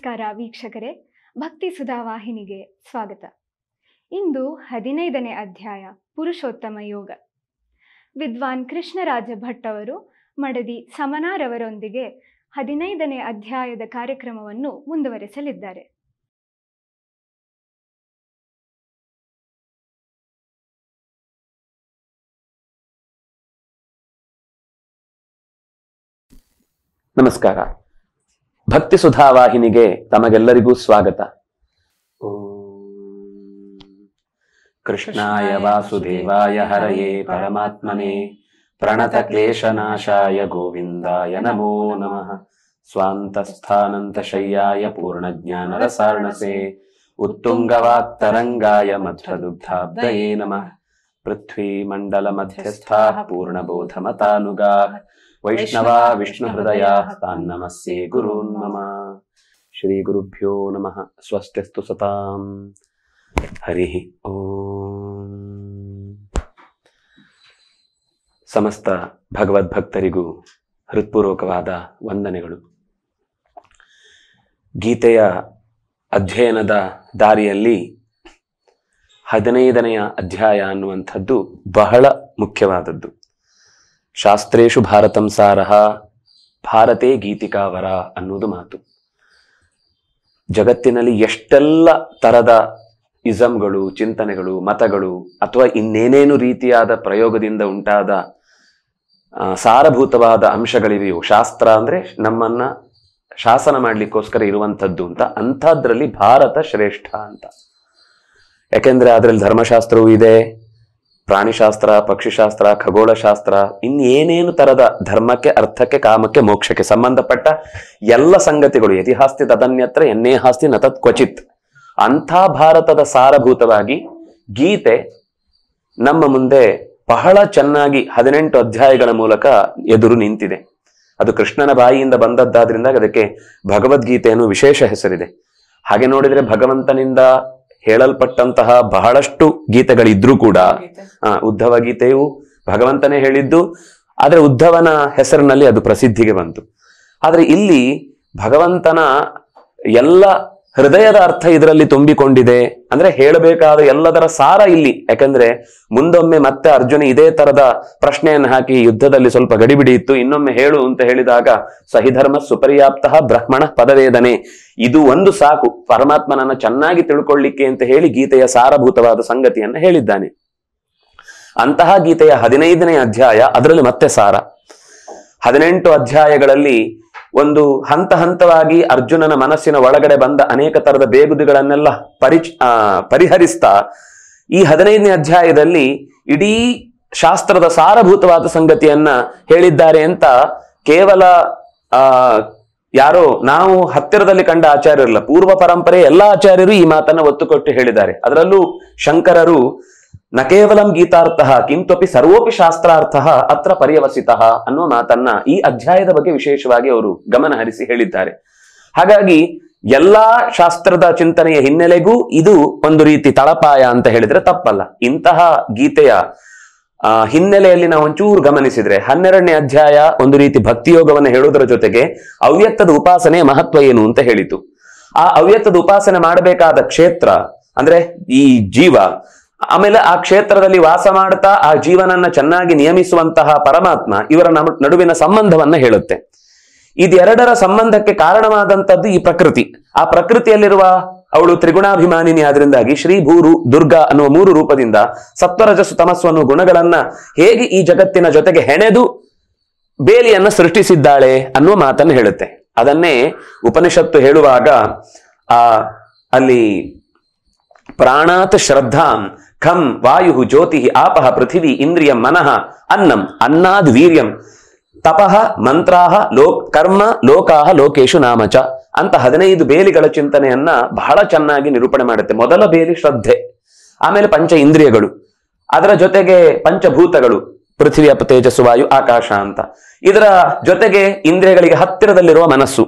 ನಮಸ್ಕಾರ ವೀಕ್ಷಕರೇ ಭಕ್ತಿ ಸುಧಾ ವಾಹಿನಿಗೆ ಸ್ವಾಗತ ಇಂದು ಹದಿನೈದನೇ ಅಧ್ಯಾಯ ಪುರುಷೋತ್ತಮ ಯೋಗ ವಿದ್ವಾನ್ ಕೃಷ್ಣರಾಜ ಭಟ್ ಅವರು ಮಡದಿ ಸಮನಾರವರೊಂದಿಗೆ ಹದಿನೈದನೇ ಅಧ್ಯಾಯದ ಕಾರ್ಯಕ್ರಮವನ್ನು ಮುಂದುವರೆಸಲಿದ್ದಾರೆ ನಮಸ್ಕಾರ ಭಕ್ತಿ ಸುಧಾ ವಾಹಿನಿಗೆ ತಮಗೆಲ್ಲರಿಗೂ ಸ್ವಾಗತ ಕೃಷ್ಣಾಯ ವಾಸುದೇವಾಯ ಹರಯೇ ಪರಮಾತ್ಮನೆ ಪ್ರಣತ ಕ್ಲೇಶನಾಶಾಯ ಗೋವಿಂದಾಯ ನಮೋ ನಮಃ ಸ್ವಾಂತಸ್ಥಾನಂತ ಶಯ್ಯಾಯ ಪೂರ್ಣಜ್ಞಾನ ರಸಾರ್ಣಸೆ ಉತ್ತುಂಗವಾಕ್ತರಂಗಾಯ ಮಧ್ವದುಗ್ಧಾಬ್ದಯೇ ನಮಃ ಪೃಥ್ವೀ ಮಂಡಲ ಮಧ್ಯಸ್ಥಾಃ ಪೂರ್ಣಬೋಧಮತಾನುಗಾಃ ವೈಷ್ಣವಾ ವಿಷ್ಣು ಹೃದಯ ತಾನ್ನಮಸ್ಯೆ ಗುರೂನ್ ಮಮ ಶ್ರೀ ಗುರುಭ್ಯೋ ನಮಃ ಸ್ವಸ್ತಿಸ್ತು ಸತಾಂ ಹರಿ ಓಂ ಸಮಸ್ತ ಭಗವದ್ಭಕ್ತರಿಗೂ ಹೃತ್ಪೂರ್ವಕವಾದ ವಂದನೆಗಳು ಗೀತೆಯ ಅಧ್ಯಯನದ ದಾರಿಯಲ್ಲಿ ಹದಿನೈದನೆಯ ಅಧ್ಯಾಯ ಅನ್ನುವಂಥದ್ದು ಬಹಳ ಮುಖ್ಯವಾದದ್ದು ಶಾಸ್ತ್ರೇಶು ಭಾರತಂ ಸಾರಹ ಭಾರತೇ ಗೀತಿಕಾವರ ಅನ್ನುವುದು ಮಾತು ಜಗತ್ತಿನಲ್ಲಿ ಎಷ್ಟೆಲ್ಲ ತರದ ಇಸಮ್ಗಳು ಚಿಂತನೆಗಳು ಮತಗಳು ಅಥವಾ ಇನ್ನೇನೇನು ರೀತಿಯಾದ ಪ್ರಯೋಗದಿಂದ ಉಂಟಾದ ಆ, ಸಾರಭೂತವಾದ ಅಂಶಗಳಿವೆಯೋ ಶಾಸ್ತ್ರ ಅಂದ್ರೆ ನಮ್ಮನ್ನ ಶಾಸನ ಮಾಡ್ಲಿಕ್ಕೋಸ್ಕರ ಇರುವಂಥದ್ದು ಅಂತ ಅಂಥದ್ರಲ್ಲಿ ಭಾರತ ಶ್ರೇಷ್ಠ ಅಂತ ಯಾಕೆಂದ್ರೆ ಅದರಲ್ಲಿ ಧರ್ಮಶಾಸ್ತ್ರವೂ ಇದೆ ಪ್ರಾಣಿಶಾಸ್ತ್ರ ಪಕ್ಷಿಶಾಸ್ತ್ರ ಖಗೋಳಶಾಸ್ತ್ರ ಇನ್ನೇನೇನು ತರದ ಧರ್ಮಕ್ಕೆ ಅರ್ಥಕ್ಕೆ ಕಾಮಕ್ಕೆ ಮೋಕ್ಷಕ್ಕೆ ಸಂಬಂಧಪಟ್ಟ ಎಲ್ಲ ಸಂಗತಿಗಳು ಯತಿಹಾಸ್ತಿ ತದನ್ಯತ್ರ ಎನ್ನೇ ಹಾಸ್ತಿ ನತತ್ ಕ್ವಚಿತ್ ಅಂಥ ಭಾರತದ ಸಾರಭೂತವಾಗಿ ಗೀತೆ ನಮ್ಮ ಮುಂದೆ ಬಹಳ ಚೆನ್ನಾಗಿ ಹದಿನೆಂಟು ಅಧ್ಯಾಯಗಳ ಮೂಲಕ ಎದುರು ನಿಂತಿದೆ ಅದು ಕೃಷ್ಣನ ಬಾಯಿಯಿಂದ ಬಂದದ್ದಾದ್ರಿಂದ ಅದಕ್ಕೆ ಭಗವದ್ಗೀತೆ ಅನ್ನೋ ವಿಶೇಷ ಹೆಸರಿದೆ ಹಾಗೆ ನೋಡಿದ್ರೆ ಭಗವಂತನಿಂದ ಹೇಳಲ್ಪಟ್ಟಂತಹ ಬಹಳಷ್ಟು ಗೀತೆಗಳಿದ್ರೂ ಕೂಡ ಆ, ಉದ್ಧವ ಗೀತೆಯು ಭಗವಂತನೇ ಹೇಳಿದ್ದು ಆದ್ರೆ ಉದ್ಧವನ ಹೆಸರಿನಲ್ಲಿ ಅದು ಪ್ರಸಿದ್ಧಿಗೆ ಬಂತು ಆದ್ರೆ ಇಲ್ಲಿ ಭಗವಂತನ ಎಲ್ಲ ಹೃದಯದ ಅರ್ಥ ಇದರಲ್ಲಿ ತುಂಬಿಕೊಂಡಿದೆ ಅಂದ್ರೆ ಹೇಳಬೇಕಾದ ಎಲ್ಲದರ ಸಾರ ಇಲ್ಲಿ ಯಾಕಂದ್ರೆ ಮುಂದೊಮ್ಮೆ ಮತ್ತೆ ಅರ್ಜುನ ಇದೇ ತರದ ಪ್ರಶ್ನೆಯನ್ನು ಹಾಕಿ ಯುದ್ಧದಲ್ಲಿ ಸ್ವಲ್ಪ ಗಡಿಬಿಡಿ ಇತ್ತು ಇನ್ನೊಮ್ಮೆ ಹೇಳು ಅಂತ ಹೇಳಿದಾಗ ಸಹಿಧರ್ಮ ಸುಪರ್ಯಾಪ್ತ ಬ್ರಹ್ಮಣ ಪದವೇದನೆ ಇದು ಒಂದು ಸಾಕು ಪರಮಾತ್ಮನನ್ನ ಚೆನ್ನಾಗಿ ತಿಳ್ಕೊಳ್ಳಿಕ್ಕೆ ಅಂತ ಹೇಳಿ ಗೀತೆಯ ಸಾರಭೂತವಾದ ಸಂಗತಿಯನ್ನ ಹೇಳಿದ್ದಾನೆ ಅಂತಹ ಗೀತೆಯ ಹದಿನೈದನೇ ಅಧ್ಯಾಯ ಅದರಲ್ಲಿ ಮತ್ತೆ ಸಾರ ಹದಿನೆಂಟು ಅಧ್ಯಾಯಗಳಲ್ಲಿ ಒಂದು ಹಂತ ಹಂತವಾಗಿ ಅರ್ಜುನನ ಮನಸ್ಸಿನ ಒಳಗಡೆ ಬಂದ ಅನೇಕ ತರದ ಬೇಗುದಿಗಳನ್ನೆಲ್ಲ ಪರಿಚ ಆ, ಪರಿಹರಿಸ್ತಾ ಈ ಹದಿನೈದನೇ ಅಧ್ಯಾಯದಲ್ಲಿ ಇಡೀ ಶಾಸ್ತ್ರದ ಸಾರಭೂತವಾದ ಸಂಗತಿಯನ್ನ ಹೇಳಿದ್ದಾರೆ ಅಂತ ಕೇವಲ ಆ ಯಾರೋ ನಾವು ಹತ್ತಿರದಲ್ಲಿ ಕಂಡ ಆಚಾರ್ಯರಲ್ಲ ಪೂರ್ವ ಪರಂಪರೆ ಎಲ್ಲಾ ಆಚಾರ್ಯರು ಈ ಮಾತನ್ನ ಒತ್ತು ಕೊಟ್ಟು ಹೇಳಿದ್ದಾರೆ ಅದರಲ್ಲೂ ಶಂಕರರು ನ ಕೇವಲಂ ಗೀತಾರ್ಥ ಕಿಂತ್ವಪಿ ಸರ್ವೋಪಿ ಶಾಸ್ತ್ರಾರ್ಥ ಅತ್ರ ಪರ್ಯವಸಿತ ಅನ್ನುವ ಮಾತನ್ನ ಈ ಅಧ್ಯಾಯದ ಬಗ್ಗೆ ವಿಶೇಷವಾಗಿ ಅವರು ಗಮನ ಹರಿಸಿ ಹೇಳಿದ್ದಾರೆ ಹಾಗಾಗಿ ಎಲ್ಲಾ ಶಾಸ್ತ್ರದ ಚಿಂತನೆಯ ಹಿನ್ನೆಲೆಗೂ ಇದು ಒಂದು ರೀತಿ ತಳಪಾಯ ಅಂತ ಹೇಳಿದ್ರೆ ತಪ್ಪಲ್ಲ ಇಂತಹ ಗೀತೆಯ ಆ, ಹಿನ್ನೆಲೆಯಲ್ಲಿ ನಾವು ಒಂಚೂರು ಗಮನಿಸಿದ್ರೆ ಹನ್ನೆರಡನೇ ಅಧ್ಯಾಯ ಒಂದು ರೀತಿ ಭಕ್ತಿಯೋಗವನ್ನು ಹೇಳುವುದರ ಜೊತೆಗೆ ಅವ್ಯಕ್ತದ ಉಪಾಸನೆಯ ಮಹತ್ವ ಏನು ಅಂತ ಹೇಳಿತು ಆ ಅವ್ಯಕ್ತದ ಉಪಾಸನೆ ಮಾಡಬೇಕಾದ ಕ್ಷೇತ್ರ ಅಂದ್ರೆ ಈ ಜೀವ ಆಮೇಲೆ ಆ ಕ್ಷೇತ್ರದಲ್ಲಿ ವಾಸ ಮಾಡ್ತಾ ಆ ಜೀವನನ್ನ ಚೆನ್ನಾಗಿ ನಿಯಮಿಸುವಂತಹ ಪರಮಾತ್ಮ ಇವರ ನಮ- ನಡುವಿನ ಸಂಬಂಧವನ್ನ ಹೇಳುತ್ತೆ ಇದೆರಡರ ಸಂಬಂಧಕ್ಕೆ ಕಾರಣವಾದಂತದ್ದು ಈ ಪ್ರಕೃತಿ ಆ ಪ್ರಕೃತಿಯಲ್ಲಿರುವ ಅವಳು ತ್ರಿಗುಣಾಭಿಮಾನಿನಿ ಆದ್ರಿಂದಾಗಿ ಶ್ರೀ ಭೂರು ದುರ್ಗಾ ಅನ್ನುವ ಮೂರು ರೂಪದಿಂದ ಸತ್ವರಜಸ್ಸು ತಮಸ್ಸು ಅನ್ನುವ ಗುಣಗಳನ್ನ ಹೇಗೆ ಈ ಜಗತ್ತಿನ ಜೊತೆಗೆ ಹೆಣೆದು ಬೇಲಿಯನ್ನ ಸೃಷ್ಟಿಸಿದ್ದಾಳೆ ಅನ್ನುವ ಮಾತನ್ನು ಹೇಳುತ್ತೆ ಅದನ್ನೇ ಉಪನಿಷತ್ತು ಹೇಳುವಾಗ ಆ ಅಲ್ಲಿ ಪ್ರಾಣಾತ್ ಶ್ರದ್ಧಾಂ ಖಂ ವಾಯು ಜ್ಯೋತಿ ಆಪಹ ಪೃಥಿವಿ ಇಂದ್ರಿಯಂ ಮನಃ ಅನ್ನಂ ಅನ್ನಾದ್ ವೀರ್ಯಂ ತಪಃ ಮಂತ್ರಾಹ ಲೋಕ್ ಕರ್ಮ ಲೋಕಾಹ ಲೋಕೇಶು ನಾಮಚ ಅಂತ ಹದಿನೈದು ಬೇಲಿಗಳ ಚಿಂತನೆಯನ್ನ ಬಹಳ ಚೆನ್ನಾಗಿ ನಿರೂಪಣೆ ಮಾಡುತ್ತೆ ಮೊದಲ ಬೇಲಿ ಶ್ರದ್ಧೆ ಆಮೇಲೆ ಪಂಚ ಇಂದ್ರಿಯಗಳು ಅದರ ಜೊತೆಗೆ ಪಂಚಭೂತಗಳು ಪೃಥ್ವಿ ಅಪ ತೇಜಸ್ಸು ವಾಯು ಆಕಾಶ ಅಂತ ಇದರ ಜೊತೆಗೆ ಇಂದ್ರಿಯಗಳಿಗೆ ಹತ್ತಿರದಲ್ಲಿರುವ ಮನಸ್ಸು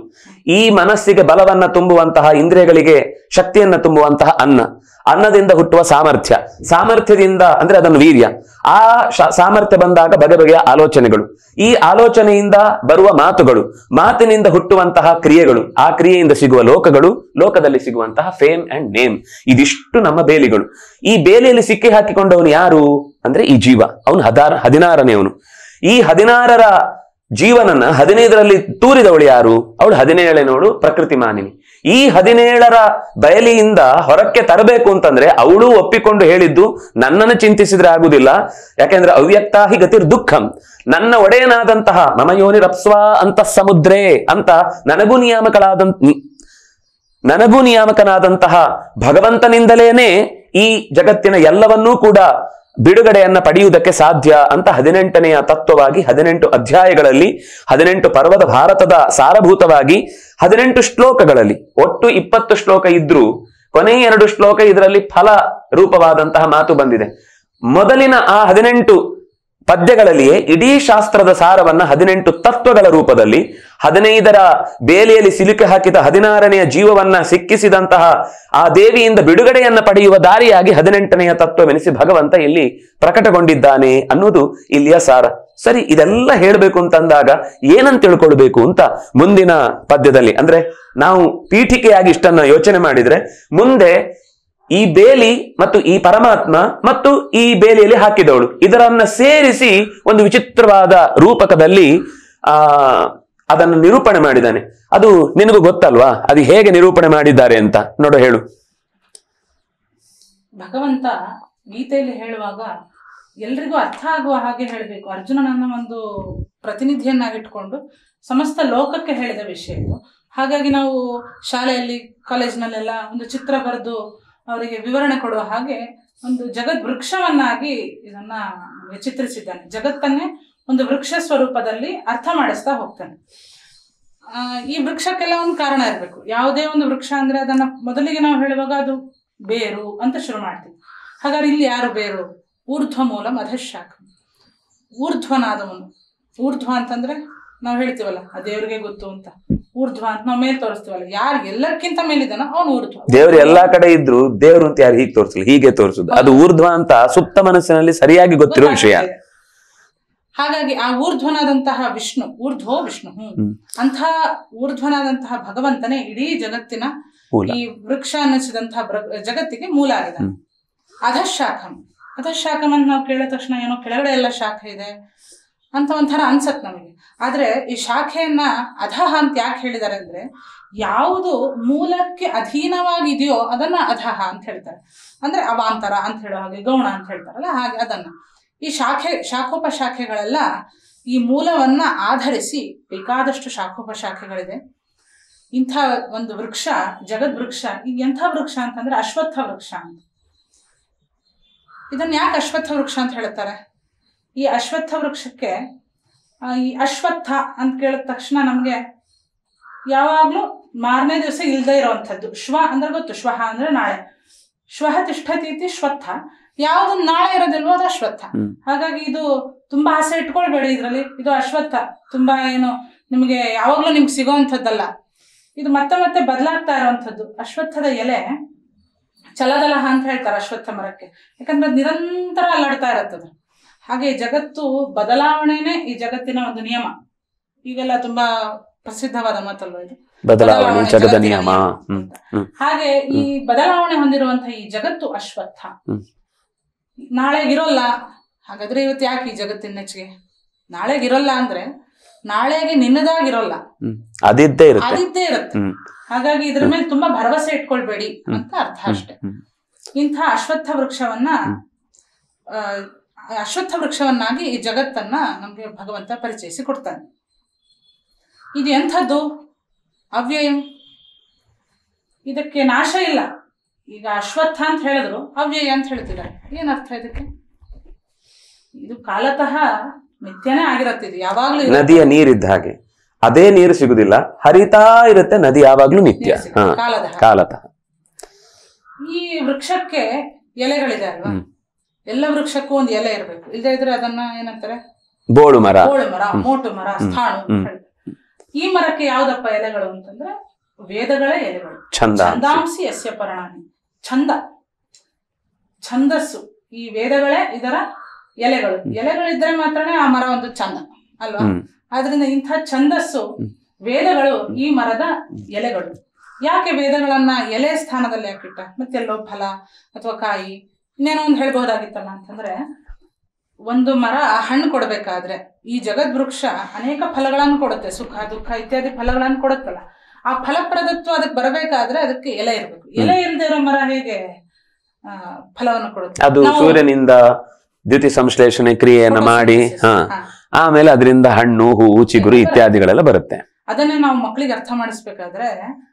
ಈ ಮನಸ್ಸಿಗೆ ಬಲವನ್ನ ತುಂಬುವಂತಹ ಇಂದ್ರಿಯಗಳಿಗೆ ಶಕ್ತಿಯನ್ನ ತುಂಬುವಂತಹ ಅನ್ನ ಅನ್ನದಿಂದ ಹುಟ್ಟುವ ಸಾಮರ್ಥ್ಯ ಸಾಮರ್ಥ್ಯದಿಂದ ಅಂದ್ರೆ ಅದನ್ನು ವೀರ್ಯ ಆ ಶ- ಸಾಮರ್ಥ್ಯ ಬಂದಾಗ ಬಗೆ ಬಗೆಯ ಆಲೋಚನೆಗಳು ಈ ಆಲೋಚನೆಯಿಂದ ಬರುವ ಮಾತುಗಳು ಮಾತಿನಿಂದ ಹುಟ್ಟುವಂತಹ ಕ್ರಿಯೆಗಳು ಆ ಕ್ರಿಯೆಯಿಂದ ಸಿಗುವ ಲೋಕಗಳು ಲೋಕದಲ್ಲಿ ಸಿಗುವಂತಹ ಫೇಮ್ ಅಂಡ್ ನೇಮ್ ಇದಿಷ್ಟು ನಮ್ಮ ಬೇಲಿಗಳು ಈ ಬೇಲಿಯಲ್ಲಿ ಸಿಕ್ಕಿ ಹಾಕಿಕೊಂಡವನು ಯಾರು ಅಂದ್ರೆ ಈ ಜೀವ ಅವನು ಹದಾರ ಹದಿನಾರನೆಯವನು ಈ ಹದಿನಾರರ ಜೀವನನ್ನ ಹದಿನೈದರಲ್ಲಿ ತೂರಿದವಳು ಯಾರು ಅವಳು ಹದಿನೇಳನವಳು ಪ್ರಕೃತಿ ಮಾನಿನಿ ಈ ಹದಿನೇಳರ ಬಯಲಿಯಿಂದ ಹೊರಕ್ಕೆ ತರಬೇಕು ಅಂತಂದ್ರೆ ಅವಳು ಒಪ್ಪಿಕೊಂಡು ಹೇಳಿದ್ದು ನನ್ನನ್ನು ಚಿಂತಿಸಿದ್ರೆ ಆಗುದಿಲ್ಲ ಯಾಕೆಂದ್ರೆ ಅವ್ಯಕ್ತ ಹಿ ಗತಿರ್ ದುಃಖಂ ನನ್ನ ಒಡೆಯನಾದಂತಹ ಮಮ ಯೋನಿ ರಪ್ಸ್ವ ಅಂತ ಸಮುದ್ರೇ ಅಂತ ನನಗೂ ನಿಯಾಮಕಳಾದಂತ ನನಗೂ ನಿಯಾಮಕನಾದಂತಹ ಭಗವಂತನಿಂದಲೇನೆ ಈ ಜಗತ್ತಿನ ಎಲ್ಲವನ್ನೂ ಕೂಡ ಬಿಡುಗಡೆಯನ್ನ ಪಡೆಯುವುದಕ್ಕೆ ಸಾಧ್ಯ ಅಂತ ಹದಿನೆಂಟನೆಯ ತತ್ವವಾಗಿ ಹದಿನೆಂಟು ಅಧ್ಯಾಯಗಳಲ್ಲಿ ಹದಿನೆಂಟು ಪರ್ವದ ಭಾರತದ ಸಾರಭೂತವಾಗಿ ಹದಿನೆಂಟು ಶ್ಲೋಕಗಳಲ್ಲಿ ಒಟ್ಟು ಇಪ್ಪತ್ತು ಶ್ಲೋಕ ಇದ್ರೂ ಕೊನೆಯ ಎರಡು ಶ್ಲೋಕ ಇದರಲ್ಲಿ ಫಲ ರೂಪವಾದಂತಹ ಮಾತು ಬಂದಿದೆ ಮೊದಲಿನ ಆ ಹದಿನೆಂಟು ಪದ್ಯಗಳಲ್ಲಿಯೇ ಇಡೀ ಶಾಸ್ತ್ರದ ಸಾರವನ್ನ ಹದಿನೆಂಟು ತತ್ವಗಳ ರೂಪದಲ್ಲಿ ಹದಿನೈದರ ಬೇಲಿಯಲ್ಲಿ ಸಿಲುಕಿ ಹಾಕಿದ ಹದಿನಾರನೆಯ ಜೀವವನ್ನ ಸಿಕ್ಕಿಸಿದಂತಹ ಆ ದೇವಿಯಿಂದ ಬಿಡುಗಡೆಯನ್ನ ಪಡೆಯುವ ದಾರಿಯಾಗಿ ಹದಿನೆಂಟನೆಯ ತತ್ವವೆನಿಸಿ ಭಗವಂತ ಇಲ್ಲಿ ಪ್ರಕಟಗೊಂಡಿದ್ದಾನೆ ಅನ್ನೋದು ಇಲ್ಲಿಯ ಸಾರ ಸರಿ ಇದೆಲ್ಲ ಹೇಳಬೇಕು ಅಂತಂದಾಗ ಏನಂತ ತಿಳ್ಕೊಳ್ಬೇಕು ಅಂತ ಮುಂದಿನ ಪದ್ಯದಲ್ಲಿ ಅಂದ್ರೆ ನಾವು ಪೀಠಿಕೆಯಾಗಿ ಇಷ್ಟನ್ನ ಯೋಚನೆ ಮಾಡಿದ್ರೆ ಮುಂದೆ ಈ ಬೇಲಿ ಮತ್ತು ಈ ಪರಮಾತ್ಮ ಮತ್ತು ಈ ಬೇಲಿಯಲ್ಲಿ ಹಾಕಿದವಳು ಇದರನ್ನ ಸೇರಿಸಿ ಒಂದು ವಿಚಿತ್ರವಾದ ರೂಪಕದಲ್ಲಿ ಆ ಅದನ್ನು ನಿರೂಪಣೆ ಮಾಡಿದ್ದಾನೆ ಅದು ನಿನಗೂ ಗೊತ್ತಲ್ವಾ ಅದು ಹೇಗೆ ನಿರೂಪಣೆ ಮಾಡಿದ್ದಾರೆ ಅಂತ ನೋಡು ಹೇಳು ಭಗವಂತ ಗೀತೆಯಲ್ಲಿ ಹೇಳುವಾಗ ಎಲ್ರಿಗೂ ಅರ್ಥ ಆಗುವ ಹಾಗೆ ಹೇಳಬೇಕು ಅರ್ಜುನನನ್ನ ಒಂದು ಪ್ರತಿನಿಧಿಯನ್ನಾಗಿಟ್ಕೊಂಡು ಸಮಸ್ತ ಲೋಕಕ್ಕೆ ಹೇಳಿದ ವಿಷಯ ಇದು ಹಾಗಾಗಿ ನಾವು ಶಾಲೆಯಲ್ಲಿ ಕಾಲೇಜ್ನಲ್ಲೆಲ್ಲ ಒಂದು ಚಿತ್ರ ಬರೆದು ಅವರಿಗೆ ವಿವರಣೆ ಕೊಡುವ ಹಾಗೆ ಒಂದು ಜಗದ್ ವೃಕ್ಷವನ್ನಾಗಿ ಇದನ್ನ ಚಿತ್ರಿಸಿದ್ದಾನೆ ಜಗತ್ತನ್ನೇ ಒಂದು ವೃಕ್ಷ ಸ್ವರೂಪದಲ್ಲಿ ಅರ್ಥ ಮಾಡಿಸ್ತಾ ಹೋಗ್ತಾನೆ ಆ, ಈ ವೃಕ್ಷಕ್ಕೆಲ್ಲ ಒಂದು ಕಾರಣ ಇರಬೇಕು ಯಾವುದೇ ಒಂದು ವೃಕ್ಷ ಅಂದ್ರೆ ಅದನ್ನ ಮೊದಲಿಗೆ ನಾವು ಹೇಳುವಾಗ ಅದು ಬೇರು ಅಂತ ಶುರು ಮಾಡ್ತೀವಿ ಹಾಗಾದ್ರೆ ಇಲ್ಲಿ ಯಾರು ಬೇರು ಊರ್ಧ್ವ ಮೂಲ ಮಧಶಾಖ ಊರ್ಧ್ವನಾದವನು ಊರ್ಧ್ವ ಅಂತಂದ್ರೆ ನಾವು ಹೇಳ್ತೀವಲ್ಲ ಆ ದೇವ್ರಿಗೆ ಗೊತ್ತು ಅಂತ ಊರ್ಧ್ವ ಅಂತ ನಾವು ಮೇಲೆ ತೋರಿಸ್ತೀವಲ್ಲ ಯಾರು ಎಲ್ಲಕ್ಕಿಂತ ಮೇಲಿದ್ದಾನೋ ಅವನು ಊರ್ಧ್ವ ದೇವ್ರು ಎಲ್ಲಾ ಕಡೆ ಇದ್ರು ದೇವ್ರು ಅಂತ ಯಾರು ಹೀಗೆ ತೋರಿಸಲ್ಲ ಹೀಗೆ ತೋರಿಸುದು ಅದು ಊರ್ಧ್ವ ಅಂತ ಸುಪ್ತ ಮನಸ್ಸಿನಲ್ಲಿ ಸರಿಯಾಗಿ ಗೊತ್ತಿರೋ ವಿಷಯ ಗೊತ್ತಾಗ್ತಿದೆ. ಹಾಗಾಗಿ ಆ ಊರ್ಧ್ವನಾದಂತಹ ವಿಷ್ಣು ಊರ್ಧ್ವೋ ವಿಷ್ಣು ಹ್ಮ್ ಹ್ಮ್. ಅಂತಹ ಊರ್ಧ್ವನಾದಂತಹ ಭಗವಂತನೇ ಇಡೀ ಜಗತ್ತಿನ ಮೂಲ ಈ ವೃಕ್ಷ ಅನ್ನಿಸಿದಂತಹ ಬ್ರ- ಜಗತ್ತಿಗೆ ಮೂಲ ಆಗಿದೆ ಹ್ಮ್. ಅಧಶಾಖಂ ಅಧಶಾಖಂ ಅಂತ ನಾವು ಕೇಳಿದ ತಕ್ಷಣ ಏನೋ ಕೆಳಗಡೆ ಎಲ್ಲ ಶಾಖೆ ಇದೆ ಅಂತ ಒಂಥರ ಅನ್ಸತ್ ನಮಗೆ ಆದ್ರೆ ಈ ಶಾಖೆಯನ್ನ ಅಧಃ ಅಂತ ಯಾಕೆ ಹೇಳಿದ್ದಾರೆ ಅಂದ್ರೆ ಯಾವುದು ಮೂಲಕ್ಕೆ ಅಧೀನವಾಗಿದೆಯೋ ಅದನ್ನ ಅಧಃ ಅಂತ ಹೇಳ್ತಾರೆ ಅಂದ್ರೆ ಅವಾಂತರ ಅಂತ ಹೇಳೋ ಹಾಗೆ ಗೌಣ ಅಂತ ಹೇಳ್ತಾರಲ್ಲ ಹಾಗೆ ಅದನ್ನ ಈ ಶಾಖೆ ಶಾಖೋಪಶಾಖೆಗಳೆಲ್ಲ ಈ ಮೂಲವನ್ನ ಆಧರಿಸಿ ಬೇಕಾದಷ್ಟು ಶಾಖೋಪಶಾಖೆಗಳಿದೆ ಇಂಥ ಒಂದು ವೃಕ್ಷ ಜಗದ್ ವೃಕ್ಷ ಇದು ಎಂಥ ವೃಕ್ಷ ಅಂತಂದ್ರೆ ಅಶ್ವತ್ಥ ವೃಕ್ಷ ಅಂತ ಇದನ್ನ ಯಾಕೆ ಅಶ್ವತ್ಥ ವೃಕ್ಷ ಅಂತ ಹೇಳ್ತಾರೆ ಈ ಅಶ್ವತ್ಥ ವೃಕ್ಷಕ್ಕೆ ಆ, ಈ ಅಶ್ವತ್ಥ ಅಂತ ಕೇಳಿದ ತಕ್ಷಣ ನಮಗೆ ಯಾವಾಗಲೂ ಮಾರನೇ ದಿವಸ ಇಲ್ದೇ ಇರೋವಂಥದ್ದು ಶ್ವ ಅಂದ್ರೆ ಗೊತ್ತು ಶ್ವಹ ಅಂದ್ರೆ ನಾಳೆ ಶ್ವಹ ತಿಷ್ಠತಿ ಇತಿ ಶ್ವತ್ಥ ಯಾವ್ದು ನಾಳೆ ಇರೋದಿಲ್ವೋ ಅದು ಅಶ್ವತ್ಥ ಹ್ಮ್. ಹಾಗಾಗಿ ಇದು ತುಂಬಾ ಆಸೆ ಇಟ್ಕೊಳ್ಬೇಡಿ ಇದರಲ್ಲಿ ಇದು ಅಶ್ವತ್ಥ ತುಂಬಾ ಏನು ನಿಮಗೆ ಯಾವಾಗ್ಲೂ ನಿಮ್ಗೆ ಸಿಗೋವಂಥದ್ದಲ್ಲ ಇದು ಮತ್ತೆ ಮತ್ತೆ ಬದಲಾಗ್ತಾ ಇರುವಂಥದ್ದು ಅಶ್ವತ್ಥದ ಎಲೆ ಚಲದಲಹ ಅಂತ ಹೇಳ್ತಾರೆ ಅಶ್ವತ್ಥ ಮರಕ್ಕೆ ಯಾಕಂದ್ರೆ ಅದು ನಿರಂತರ ಅಲ್ಲಾಡ್ತಾ ಇರುತ್ತದೆ ಹಾಗೆ ಈ ಜಗತ್ತು ಬದಲಾವಣೆನೇ ಈ ಜಗತ್ತಿನ ಒಂದು ನಿಯಮ ಈಗೆಲ್ಲ ತುಂಬಾ ಪ್ರಸಿದ್ಧವಾದ ಮಾತಲ್ವ ಇದು ಬದಲಾವಣೆ ಜಗದ ನಿಯಮ ಹ್ಮ್ ಹ್ಮ್ ಹಾಗೆ ಈ ಬದಲಾವಣೆ ಹೊಂದಿರುವಂತಹ ಈ ಜಗತ್ತು ಅಶ್ವತ್ಥ ಹ್ಮ್. ನಾಳೆಗಿರೋಲ್ಲ ಹಾಗಾದ್ರೆ ಇವತ್ತು ಯಾಕೆ ಈ ಜಗತ್ತಿನ ನೆಚ್ಚಿಗೆ ನಾಳೆಗಿರೋಲ್ಲ ಅಂದ್ರೆ ನಾಳೆಗೆ ನಿನ್ನದಾಗಿರೋಲ್ಲ ಹ್ಮ್ ಅದಿದ್ದೇ ಇರುತ್ತೆ ಅದಿದ್ದೇ ಇರುತ್ತೆ ಹ್ಮ್ ಹಾಗಾಗಿ ಇದ್ರ ಮೇಲೆ ತುಂಬಾ ಭರವಸೆ ಇಟ್ಕೊಳ್ಬೇಡಿ ಅಂತ ಅರ್ಥ ಅಷ್ಟೇ ಹ್ಮ್ ಇಂಥ ಅಶ್ವತ್ಥ ವೃಕ್ಷವನ್ನ ಆ, ಅಶ್ವತ್ಥ ವೃಕ್ಷವನ್ನಾಗಿ ಈ ಜಗತ್ತನ್ನ ನಮ್ಗೆ ಭಗವಂತ ಪರಿಚಯಿಸಿ ಕೊಡ್ತಾನೆ ಇದು ಎಂಥದ್ದು ಅವ್ಯಯಂ ಇದಕ್ಕೆ ನಾಶ ಇಲ್ಲ ಈಗ ಅಶ್ವತ್ಥ ಅಂತ ಹೇಳಿದ್ರು ಅವ್ಯಯ ಅಂತ ಹೇಳ್ತಿದ್ದಾರೆ ಏನ್ ಅರ್ಥ ಇದಕ್ಕೆ ಇದು ಕಾಲತಃ ನಿತ್ಯನೇ ಆಗಿರತ್ತೆ ಇದು ಯಾವಾಗ್ಲೂ ಇರುತ್ತೆ. ನದಿಯ ನೀರಿದ್ದ ಹಾಗೆ ಅದೇ ನೀರು ಸಿಗುದಿಲ್ಲ ಹರಿತಾ ಇರುತ್ತೆ ನದಿ ಯಾವಾಗ್ಲೂ ನಿತ್ಯ ನೀರು ಸಿಗುತ್ತೆ. ಹಾ ಕಾಲತಃ ಕಾಲತಃ ಈ ವೃಕ್ಷಕ್ಕೆ ಎಲೆಗಳಿದೆ ಅಲ್ವಾ ಹ್ಮ್. ಎಲ್ಲ ವೃಕ್ಷಕ್ಕೂ ಒಂದು ಎಲೆ ಇರಬೇಕು ಇಲ್ಲದೆ ಇದ್ರೆ ಅದನ್ನ ಏನಂತಾರೆ ಬೋಳು ಮರ ಬೋಳು ಮರ ಹ್ಮ್. ಮೋಟು ಮರ ಹ್ಮ್. ಸ್ಥಾಣು ಅಂತ ಹ್ಮ್. ಹೇಳ್ತಾರೆ. ಈ ಮರಕ್ಕೆ ಯಾವ್ದಪ್ಪ ಎಲೆಗಳು ಅಂತಂದ್ರೆ ವೇದಗಳ ಎಲೆಗಳು ಚಂದ ಛಂದಾಂಸಿ ಯಸ್ಯ ಪರ್ಣಾನಿ ಛಂದ ಛಂದಸ್ಸು ಈ ವೇದಗಳೇ ಇದರ ಎಲೆಗಳು ಎಲೆಗಳಿದ್ರೆ ಮಾತ್ರನೇ ಆ ಮರ ಒಂದು ಚಂದ ಅಲ್ವಾ ಹ್ಮ್ ಆದ್ರಿಂದ ಇಂಥ ಛಂದಸ್ಸು ವೇದಗಳು ಈ ಮರದ ಎಲೆಗಳು ಯಾಕೆ ವೇದಗಳನ್ನ ಎಲೆ ಸ್ಥಾನದಲ್ಲಿ ಹಾಕಿಟ್ಟ ಮತ್ತೆಲ್ಲೋ ಫಲ ಅಥವಾ ಕಾಯಿ ಇನ್ನೇನೋ ಒಂದು ಹೇಳ್ಬಹುದಾಗಿತ್ತಲ್ಲ ಅಂತಂದ್ರೆ ಒಂದು ಮರ ಹಣ್ಣು ಕೊಡಬೇಕಾದ್ರೆ ಈ ಜಗದ್ವೃಕ್ಷ ಅನೇಕ ಫಲಗಳನ್ನು ಕೊಡುತ್ತೆ ಸುಖ ದುಃಖ ಇತ್ಯಾದಿ ಫಲಗಳನ್ನು ಕೊಡುತ್ತಲ್ಲ ಆ ಫಲಪ್ರದತ್ವ ಅದಕ್ಕೆ ಬರಬೇಕಾದ್ರೆ ಅದಕ್ಕೆ ಎಲೆ ಇರಬೇಕು ಎಲೆ ಇಲ್ಲದೆ ಇರೋ ಮರ ಹೇಗೆ ಆ, ಫಲವನ್ನು ಕೊಡುತ್ತೆ ಅದು ನಾವು- ಸೂರ್ಯನಿಂದ ದ್ಯುತಿ ಸಂಶ್ಲೇಷಣೆ ಕ್ರಿಯೆಯನ್ನ ಮಾಡಿ ಹಾ ಹಾ. ಆಮೇಲೆ ಅದರಿಂದ ಹಣ್ಣು ಹೂವು ಚಿಗುರು ಇತ್ಯಾದಿಗಳೆಲ್ಲ ಬರುತ್ತೆ ಅದನ್ನೇ ನಾವು ಮಕ್ಕಳಿಗೆ ಅರ್ಥ ಮಾಡಿಸ್ಬೇಕಾದ್ರೆ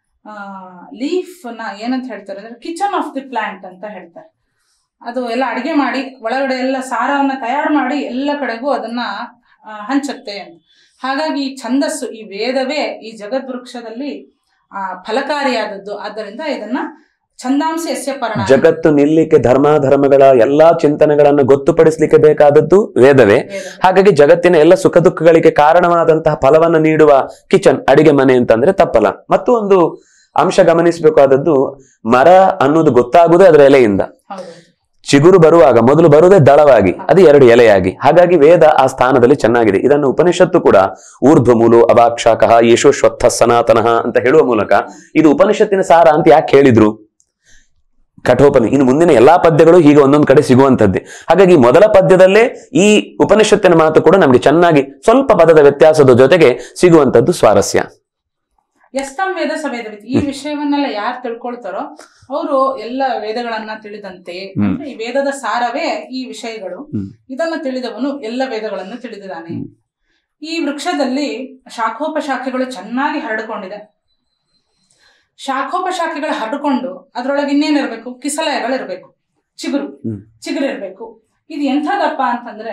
ಲೀಫ್ ನ ಏನಂತ ಹೇಳ್ತಾರೆ ಅಂದ್ರೆ ಕಿಚನ್ ಆಫ್ ದಿ ಪ್ಲಾಂಟ್ ಅಂತ ಹೇಳ್ತಾರೆ ಅದು ಎಲ್ಲ ಅಡಿಗೆ ಮಾಡಿ ಒಳಗಡೆ ಎಲ್ಲ ಸಾರವನ್ನ ತಯಾರು ಮಾಡಿ ಎಲ್ಲ ಕಡೆಗೂ ಅದನ್ನ ಆ, ಹಂಚುತ್ತೆ ಅಂತ ಹಾಗಾಗಿ ಈ ಛಂದಸ್ಸು ಈ ವೇದವೇ ಈ ಜಗದ್ವೃಕ್ಷದಲ್ಲಿ ಆ ಫಲಕಾರಿಯಾದದ್ದು ಆದ್ದರಿಂದ ಇದನ್ನ ಛಂದಾಂಶ ಯಸ್ಯ ಪರ್ಣ ಜಗತ್ತು ನಿಲ್ಲಿಕ್ಕೆ ಧರ್ಮ ಧರ್ಮಗಳ ಎಲ್ಲಾ ಚಿಂತನೆಗಳನ್ನು ಗೊತ್ತುಪಡಿಸ್ಲಿಕ್ಕೆ ಬೇಕಾದದ್ದು ವೇದವೇ ವೇದ. ಹಾಗಾಗಿ ಜಗತ್ತಿನ ಎಲ್ಲ ಸುಖ ದುಃಖಗಳಿಗೆ ಕಾರಣವಾದಂತಹ ಫಲವನ್ನು ನೀಡುವ ಕಿಚನ್ ಅಡಿಗೆ ಮನೆ ಅಂತಂದ್ರೆ ತಪ್ಪಲ್ಲ ಮತ್ತು ಒಂದು ಅಂಶ ಗಮನಿಸಬೇಕಾದದ್ದು ಮರ ಅನ್ನೋದು ಗೊತ್ತಾಗುವುದೇ ಅದರ ಎಲೆಯಿಂದ ಹೌದು ಚಿಗುರು ಬರುವಾಗ ಮೊದಲು ಬರುವುದೇ ದಳವಾಗಿ ಅದು ಎರಡು ಎಲೆಯಾಗಿ ಹಾಗಾಗಿ ವೇದ ಆ ಸ್ಥಾನದಲ್ಲಿ ಚೆನ್ನಾಗಿದೆ ಇದನ್ನು ಉಪನಿಷತ್ತು ಕೂಡ ಊರ್ಧ್ವಮೂಲು ಅವಾಕ್ಷಾಕಃ ಯಶೋಶ್ವತ್ಥ ಸನಾತನಃ ಅಂತ ಹೇಳುವ ಮೂಲಕ ಇದು ಉಪನಿಷತ್ತಿನ ಸಾರ ಅಂತ ಯಾಕೆ ಹೇಳಿದ್ರು ಕಠೋಪನಿ ಇನ್ನು ಮುಂದಿನ ಎಲ್ಲಾ ಪದ್ಯಗಳು ಹೀಗೆ ಒಂದೊಂದು ಕಡೆ ಸಿಗುವಂತದ್ದೇ ಹಾಗಾಗಿ ಮೊದಲ ಪದ್ಯದಲ್ಲೇ ಈ ಉಪನಿಷತ್ತಿನ ಮಾತು ಕೂಡ ನಮಗೆ ಚೆನ್ನಾಗಿ ಸ್ವಲ್ಪ ಪದದ ವ್ಯತ್ಯಾಸದ ಜೊತೆಗೆ ಸಿಗುವಂತದ್ದು ಸ್ವಾರಸ್ಯ ಎಸ್ತಂ ವೇದ ಸವೇದವಿತ್ ಈ ವಿಷಯವನ್ನೆಲ್ಲ ಯಾರು ತಿಳ್ಕೊಳ್ತಾರೋ ಅವರು ಎಲ್ಲ ವೇದಗಳನ್ನ ತಿಳಿದಂತೆ ಹ್ಮ್. ಅಂದ್ರೆ ಈ ವೇದದ ಸಾರವೇ ಈ ವಿಷಯಗಳು ಹ್ಮ್. ಇದನ್ನ ತಿಳಿದವನು ಎಲ್ಲ ವೇದಗಳನ್ನು ತಿಳಿದಿದ್ದಾನೆ ಹ್ಮ್. ಈ ವೃಕ್ಷದಲ್ಲಿ ಶಾಖೋಪಶಾಖೆಗಳು ಚೆನ್ನಾಗಿ ಹರಡಿಕೊಂಡಿದೆ ಶಾಖೋಪಶಾಖೆಗಳು ಹರಡಿಕೊಂಡು ಅದ್ರೊಳಗೆ ಇನ್ನೇನಿರ್ಬೇಕು ಕಿಸಲಯಗಳಿರ್ಬೇಕು ಚಿಗುರು ಹ್ಮ್. ಚಿಗುರು ಇರ್ಬೇಕು ಇದು ಎಂಥದಪ್ಪ ಅಂತಂದ್ರೆ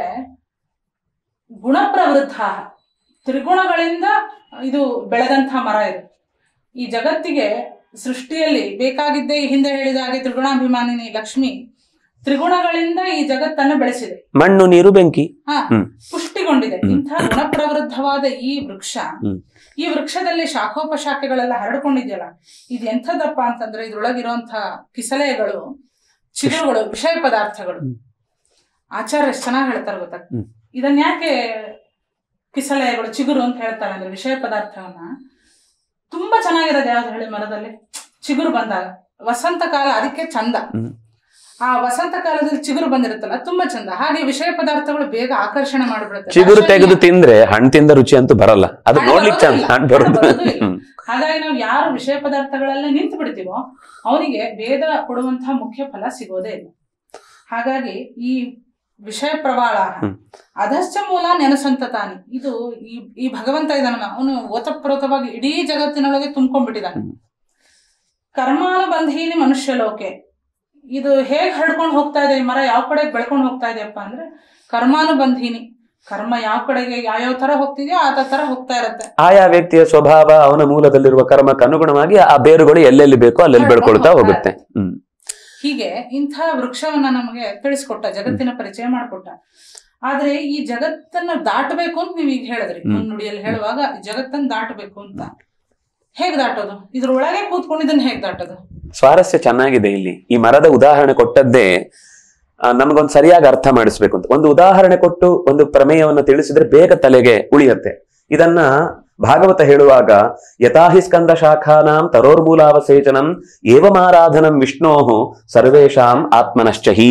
ಗುಣಪ್ರವೃದ್ಧ ತ್ರಿಗುಣಗಳಿಂದ ಇದು ಬೆಳೆದಂಥ ಮರ ಇದು ಈ ಜಗತ್ತಿಗೆ ಸೃಷ್ಟಿಯಲ್ಲಿ ಬೇಕಾಗಿದ್ದೇ ಈ ಹಿಂದೆ ಹೇಳಿದ ಹಾಗೆ ತ್ರಿಗುಣಾಭಿಮಾನಿನಿ ಲಕ್ಷ್ಮಿ ತ್ರಿಗುಣಗಳಿಂದ ಈ ಜಗತ್ತನ್ನು ಬೆಳೆಸಿದೆ ಮಣ್ಣು ನೀರು ಬೆಂಕಿ ಹಾ ಹ್ಮ್. ಪುಷ್ಟಿಗೊಂಡಿದೆ ಹ್ಮ್. ಇಂಥ ಗುಣಪ್ರವೃದ್ಧವಾದ ಈ ವೃಕ್ಷ ಹ್ಮ್. ಈ ವೃಕ್ಷದಲ್ಲಿ ಶಾಖೋಪಶಾಖೆಗಳೆಲ್ಲ ಹರಡ್ಕೊಂಡಿದೆಯಲ್ಲ ಇದು ಎಂಥದಪ್ಪ ಅಂತಂದ್ರೆ ಇದ್ರೊಳಗಿರುವಂತ ಕಿಸಲೆಗಳು ಚಿಗುರುಗಳು ವಿಷಯ ಪದಾರ್ಥಗಳು ಹ್ಮ್. ಆಚಾರ್ಯ ಎಷ್ಟು ಚೆನ್ನಾಗಿ ಹೇಳ್ತಾರೆ ಗೊತ್ತಾ ಹ್ಮ್. ಇದನ್ನ ಯಾಕೆ ಕಿಸಲೆಗಳು ಚಿಗುರು ಅಂತ ಹೇಳ್ತಾರೆ ಅಂದ್ರೆ ವಿಷಯ ಪದಾರ್ಥವನ್ನ ತುಂಬಾ ಚೆನ್ನಾಗಿರೋದು ಯಾವ್ದು ಹೇಳಿ ಮರದಲ್ಲಿ ಚಿಗುರು ಬಂದಾಗ ವಸಂತ ಕಾಲ ಅದಕ್ಕೆ ಚಂದ ಹ್ಮ್. ಆ ವಸಂತ ಕಾಲದಲ್ಲಿ ಚಿಗುರು ಬಂದಿರುತ್ತಲ್ಲ ಅದು ತುಂಬಾ ಚಂದ ಹಾಗೆ ವಿಷಯ ಪದಾರ್ಥಗಳು ಬೇಗ ಆಕರ್ಷಣೆ ಮಾಡಿಬಿಡುತ್ತೆ ಚಿಗುರು ರಾಸಾಯನಿಕ- ತೆಗೆದು ತಿಂದ್ರೆ ಹಣ್ಣು ತಿಂದ ರುಚಿ ಅಂತೂ ಬರಲ್ಲ ಅದು ಹಣ್ಣು ನೋಡ್ಲಿಕ್ಕೆ ಚಂದ ಬರೋದಿಲ್ಲ. ಹಣ್ಣು ಬರೋದು ಹಣ್ಣು ಬರೋದಿಲ್ಲ. ಹ್ಮ್. ಹಾಗಾಗಿ ನಾವು ಯಾರು ವಿಷಯ ಪದಾರ್ಥಗಳಲ್ಲೇ ನಿಂತು ಬಿಡ್ತೀವೋ ಅವನಿಗೆ ವೇದ ಕೊಡುವಂತಹ ಮುಖ್ಯ ಫಲ ಸಿಗೋದೇ ಇಲ್ಲ ಹಾಗಾಗಿ ಈ ವಿಷಯ ಪ್ರವಾಳ ಹ್ಮ್. ಅಧಶ್ಚ ಮೂಲ ನೆನಸಂತತಾನಿ ಇದು ಈ ಈ ಭಗವಂತ ಇದಾನಲ್ಲ ಅವನು ಓತಪ್ರೋತವಾಗಿ ಇಡೀ ಜಗತ್ತಿನೊಳಗೆ ತುಂಬ್ಕೊಂಡ್ಬಿಟ್ಟಿದ್ದಾನೆ ಹ್ಮ್. ಕರ್ಮಾನುಬಂಧೀನಿ ಮನುಷ್ಯ ಲೋಕೆ ಇದು ಹೇಗ್ ಹರಡ್ಕೊಂಡು ಹೋಗ್ತಾ ಇದೆ ಈ ಮರ ಯಾವ ಕಡೆ ಬೆಳ್ಕೊಂಡು ಹೋಗ್ತಾ ಇದೆಯಪ್ಪ ಅಂದ್ರೆ ಕರ್ಮಾನುಬಂಧೀನಿ ಕರ್ಮ ಯಾವ ಕಡೆಗೆ ಯಾವ್ಯಾವ ತರ ಹೋಗ್ತಿದ್ಯೋ ಆ ತರ ಹೋಗ್ತಾ ಇರತ್ತೆ ಆಯಾ ವ್ಯಕ್ತಿಯ ಸ್ವಭಾವ ಅವನ ಮೂಲದಲ್ಲಿರುವ ಕರ್ಮಕ್ಕೆ ಅನುಗುಣವಾಗಿ ಆ ಬೇರುಗಳು ಎಲ್ಲೆಲ್ಲಿ ಬೇಕೋ ಅಲ್ಲೆಲ್ಲಿ ಬೆಳ್ಕೊಳ್ತಾ ಹೋಗುತ್ತೆ ಹ್ಮ್ ಹೀಗೆ ಇಂಥ ವೃಕ್ಷವನ್ನ ನಮಗೆ ತಿಳಿಸ್ಕೊಟ್ಟ ಜಗತ್ತಿನ ಪರಿಚಯ ಮಾಡಿಕೊಟ್ಟ ಆದ್ರೆ ಈ ಜಗತ್ತನ್ನ ದಾಟಬೇಕು ಅಂತ ನೀವು ಈಗ ಹೇಳಿದ್ರಿ ಹ್ಮ್. ಮುನ್ನುಡಿಯಲ್ಲಿ ಹೇಳುವಾಗ ಈ ಜಗತ್ತನ್ನ ದಾಟಬೇಕು ಅಂತ ಹೇಗ್ ದಾಟೋದು ಇದ್ರೊಳಗೆ ಕೂತ್ಕೊಂಡು ಇದನ್ನ ಹೇಗ್ ದಾಟೋದು ಸ್ವಾರಸ್ಯ ಚೆನ್ನಾಗಿದೆ ಇಲ್ಲಿ ಈ ಮರದ ಉದಾಹರಣೆ ಕೊಟ್ಟದ್ದೇ ಆ, ನಮಗೊಂದು ಸರಿಯಾಗಿ ಅರ್ಥ ಮಾಡಿಸ್ಬೇಕು ಅಂತ ಒಂದು ಉದಾಹರಣೆ ಕೊಟ್ಟು ಒಂದು ಪ್ರಮೇಯವನ್ನು ತಿಳಿಸಿದ್ರೆ ಬೇಗ ತಲೆಗೆ ಉಳಿಯತ್ತೆ ಇದನ್ನ ಭಾಗವತ ಹೇಳುವಾಗ ಯಥಾಹಿ ಸ್ಕಂದ ಶಾಖಾನಾಂ ತರೋರ್ಮೂಲಾವಸೇಚನಂ ಏವಮಾರಾಧನಂ ವಿಷ್ಣೋಹು ಸರ್ವೇಷಾಂ ಆತ್ಮನಶ್ಚಹಿ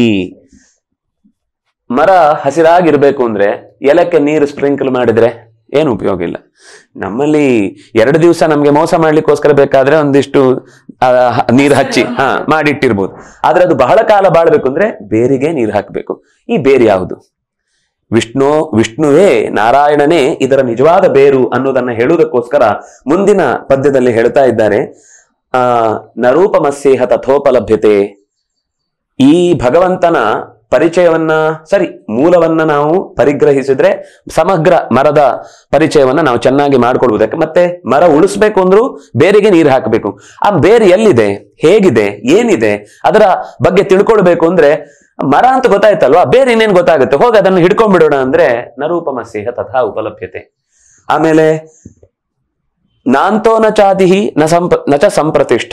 ಮರ ಹಸಿರಾಗಿರ್ಬೇಕು ಅಂದ್ರೆ ಎಲಕ್ಕೆ ನೀರು ಸ್ಪ್ರಿಂಕಲ್ ಮಾಡಿದ್ರೆ ಏನು ಉಪಯೋಗ ಇಲ್ಲ ನಮ್ಮಲ್ಲಿ ಎರಡು ದಿವಸ ನಮ್ಗೆ ಮೋಸ ಮಾಡ್ಲಿಕ್ಕೋಸ್ಕರ ಬೇಕಾದ್ರೆ ಒಂದಿಷ್ಟು ಆ, ಹ- ನೀರು ಹಚ್ಚಿ ಹಾ ಮಾಡಿಟ್ಟಿರ್ಬೋದು ಆದ್ರೆ ಅದು ಬಹಳ ಕಾಲ ಬಾಳ್ಬೇಕು ಅಂದ್ರೆ ಬೇರಿಗೆ ನೀರು ಹಾಕಬೇಕು ಈ ಬೇರು ಯಾವುದು ವಿಷ್ಣು ವಿಷ್ಣುವೇ ನಾರಾಯಣನೇ ಇದರ ನಿಜವಾದ ಬೇರು ಅನ್ನೋದನ್ನ ಹೇಳುವುದಕ್ಕೋಸ್ಕರ ಮುಂದಿನ ಪದ್ಯದಲ್ಲಿ ಹೇಳ್ತಾ ಇದ್ದಾರೆ ಆ ನರೂಪಮಸ್ಯೇಹ ತಥೋಪಲಭ್ಯತೆ ಈ ಭಗವಂತನ ಪರಿಚಯವನ್ನ ಸರಿ ಮೂಲವನ್ನ ನಾವು ಪರಿಗ್ರಹಿಸಿದ್ರೆ ಸಮಗ್ರ ಮರದ ಪರಿಚಯವನ್ನ ನಾವು ಚೆನ್ನಾಗಿ ಮಾಡ್ಕೊಳ್ಬೋದಕ್ಕೆ ಮತ್ತೆ ಮರ ಉಳಿಸ್ಬೇಕು ಅಂದ್ರೂ ಬೇರಿಗೆ ನೀರು ಹಾಕಬೇಕು ಆ ಬೇರು ಎಲ್ಲಿದೆ ಹೇಗಿದೆ ಏನಿದೆ ಅದರ ಬಗ್ಗೆ ತಿಳ್ಕೊಳ್ಬೇಕು ಅಂದ್ರೆ ಮರ ಅಂತ ಗೊತ್ತಾಯ್ತಲ್ವಾ ಬೇರೆ ಇನ್ನೇನ್ ಗೊತ್ತಾಗುತ್ತೆ ಹೋಗಿ ಅದನ್ನು ಹಿಡ್ಕೊಂಡ್ಬಿಡೋಣ ಅಂದ್ರೆ ನರೂಪಮಸ್ಯೇಹ ತಥಾ ಉಪಲಭ್ಯತೆ ಆಮೇಲೆ ನಾಂತೋ ನ ಚಾದಿಹಿ ನ ಸಂಪ ನ ಚ ಸಂಪ್ರತಿಷ್ಠ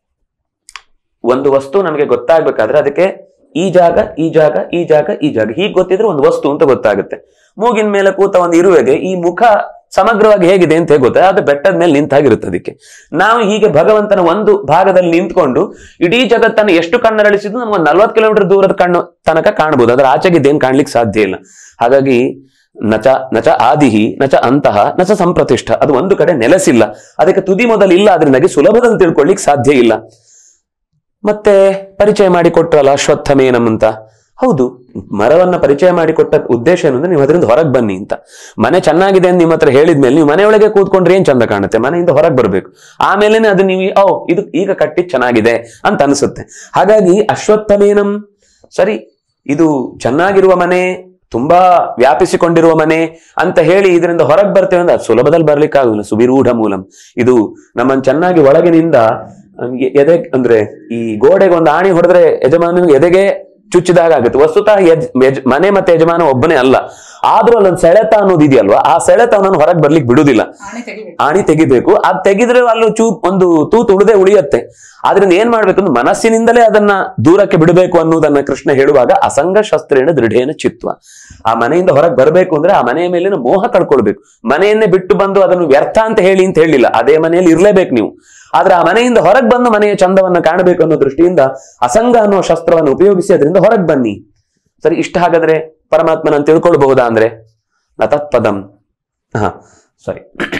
ಒಂದು ವಸ್ತು ನಮಗೆ ಗೊತ್ತಾಗ್ಬೇಕಾದ್ರೆ ಅದಕ್ಕೆ ಈ ಜಾಗ ಈ ಜಾಗ ಈ ಜಾಗ ಈ ಜಾಗ ಹೀಗೆ ಗೊತ್ತಿದ್ರೆ ಒಂದು ವಸ್ತು ಅಂತ ಗೊತ್ತಾಗುತ್ತೆ ಮೂಗಿನ ಮೇಲೆ ಕೂತ ಒಂದು ಇರುವೆಗೆ ಈ ಮುಖ ಸಮಗ್ರವಾಗಿ ಹೇಗಿದೆ ಅಂತ ಹೇಗೆ ಗೊತ್ತಾಗ ಅದು ಬೆಟ್ಟದ ಮೇಲೆ ನಿಂತಾಗಿರುತ್ತೆ ಅದಕ್ಕೆ ನಾವು ಹೀಗೆ ಭಗವಂತನ ಒಂದು ಭಾಗದಲ್ಲಿ ನಿಂತ್ಕೊಂಡು ಇಡೀ ಜಗತ್ತನ್ನು ಎಷ್ಟು ಕಣ್ಣರಳಿಸಿದ್ರು ನಮ್ಗೆ ಒಂದು ನಲ್ವತ್ತು ಕಿಲೋಮೀಟರ್ ದೂರದ ಕಣ್ಣು ತನಕ ಕಾಣಬಹುದು ಅದರ ಆಚೆಗೆ ಇದೇನು ಕಾಣ್ಲಿಕ್ಕೆ ಸಾಧ್ಯ ಇಲ್ಲ ಹಾಗಾಗಿ ನಚ ನಚ ಆದಿಹಿ ನಚ ಅಂತಹ ನಚ ಸಂಪ್ರತಿಷ್ಠ ಅದು ಒಂದು ಕಡೆ ನೆಲೆಸಿಲ್ಲ ಅದಕ್ಕೆ ತುದಿ ಮೊದಲು ಇಲ್ಲ ಅದರಿಂದಾಗಿ ಸುಲಭದಲ್ಲಿ ತಿಳ್ಕೊಳ್ಳಿಕ್ ಸಾಧ್ಯ ಇಲ್ಲ ಮತ್ತೆ ಪರಿಚಯ ಮಾಡಿಕೊಟ್ರಲ್ಲ ಅಶ್ವತ್ಥಮೇನಂ ಅಂತ ಹೌದು ಮರವನ್ನ ಪರಿಚಯ ಮಾಡಿಕೊಟ್ಟ ಉದ್ದೇಶ ಏನು ಅಂದ್ರೆ ನೀವು ಅದರಿಂದ ಹೊರಗೆ ಬನ್ನಿ ಅಂತ ಮನೆ ಚೆನ್ನಾಗಿದೆ ಅಂತ ನಿಮ್ಮ ಹತ್ರ ಹೇಳಿದ್ಮೇಲೆ ನೀವು ಮನೆಯೊಳಗೆ ಕೂತ್ಕೊಂಡ್ರೆ ಏನ್ ಚಂದ ಕಾಣುತ್ತೆ ಮನೆಯಿಂದ ಹೊರಗೆ ಬರಬೇಕು ಆಮೇಲೆನೆ ಅದು ನೀವು ಓ ಇದು ಈಗ ಕಟ್ಟಿ ಚೆನ್ನಾಗಿದೆ ಅಂತ ಅನಿಸುತ್ತೆ ಹಾಗಾಗಿ ಅಶ್ವತ್ಥಮೇನಂ ಸರಿ ಇದು ಚೆನ್ನಾಗಿರುವ ಮನೆ ತುಂಬಾ ವ್ಯಾಪಿಸಿಕೊಂಡಿರುವ ಮನೆ ಅಂತ ಹೇಳಿ ಇದರಿಂದ ಹೊರಗೆ ಬರ್ತೇವೆ ಅಂದ್ರೆ ಅದು ಸುಲಭದಲ್ಲಿ ಬರ್ಲಿಕ್ಕೆ ಆಗುದಿಲ್ಲ ಸುಬಿರೂಢ ಮೂಲಂ ಇದು ನಮ್ಮನ್ನು ಚೆನ್ನಾಗಿ ಒಳಗಿನಿಂದ ನಮ್ಗೆ ಎದೆ ಅಂದ್ರೆ ಈ ಗೋಡೆಗೆ ಒಂದು ಆಣಿ ಹೊಡೆದ್ರೆ ಯಜಮಾನನಿಗೆ ಎದೆಗೆ ಚುಚ್ಚಿದಾಗ ಆಗುತ್ತೆ ವಸ್ತುತಃ ಯಜ್ ಯಜ್- ಮನೆ ಮತ್ತೆ ಯಜಮಾನ ಒಬ್ಬನೇ ಅಲ್ಲ ಆದ್ರೂ ಅಲ್ಲೊಂದು ಸೆಳೆತ ಅನ್ನೋದು ಇದೆಯಲ್ವಾ ಆ ಸೆಳೆತ ಅವನನ್ನು ಹೊರಗೆ ಬರ್ಲಿಕ್ಕೆ ಬಿಡುದಿಲ್ಲ ಆಣಿ ತೆಗಿಬೇಕು ಆಣಿ ತೆಗಿಬೇಕು ಅದ್ ತೆಗಿದ್ರೆ ಅಲ್ಲೂ ಚೂ ಒಂದು ತೂತು ಉಳಿದೇ ಉಳಿಯತ್ತೆ ಆದ್ರಿಂದ ಏನ್ ಮಾಡ್ಬೇಕು ಅಂದ್ರೆ ಮನಸ್ಸಿನಿಂದಲೇ ಅದನ್ನ ದೂರಕ್ಕೆ ಬಿಡಬೇಕು ಅನ್ನೋದನ್ನ ಕೃಷ್ಣ ಹೇಳುವಾಗ ಅಸಂಗ ಶಸ್ತ್ರೇಣ ದೃಢೇನ ಚಿತ್ವ ಆ ಮನೆಯಿಂದ ಹೊರಗೆ ಬರಬೇಕು ಅಂದ್ರೆ ಆ ಮನೆಯ ಮೇಲಿನ ಮೋಹ ಕಳ್ಕೊಳ್ಬೇಕು ಮನೆಯನ್ನೇ ಬಿಟ್ಟು ಬಂದು ಅದನ್ನು ವ್ಯರ್ಥ ಅಂತ ಹೇಳಿ ಅಂತ ಹೇಳಿಲ್ಲ ಅದೇ ಮನೆಯಲ್ಲಿ ಇರ್ಲೇಬೇಕು ನೀವು ಆದ್ರೆ ಆ ಮನೆಯಿಂದ ಹೊರಗೆ ಬಂದು ಮನೆಯ ಚಂದವನ್ನ ಕಾಣಬೇಕು ಅನ್ನೋ ದೃಷ್ಟಿಯಿಂದ ಅಸಂಗ ಅನ್ನುವ ಶಸ್ತ್ರವನ್ನು ಉಪಯೋಗಿಸಿ ಅದರಿಂದ ಹೊರಗೆ ಬನ್ನಿ ಸರಿ ಇಷ್ಟ ಹಾಗಾದ್ರೆ ಪರಮಾತ್ಮನನ್ನು ತಿಳ್ಕೊಳ್ಬಹುದಾ ಅಂದ್ರೆ ನ ತತ್ಪದಂ ಹಾ ಸಾರಿ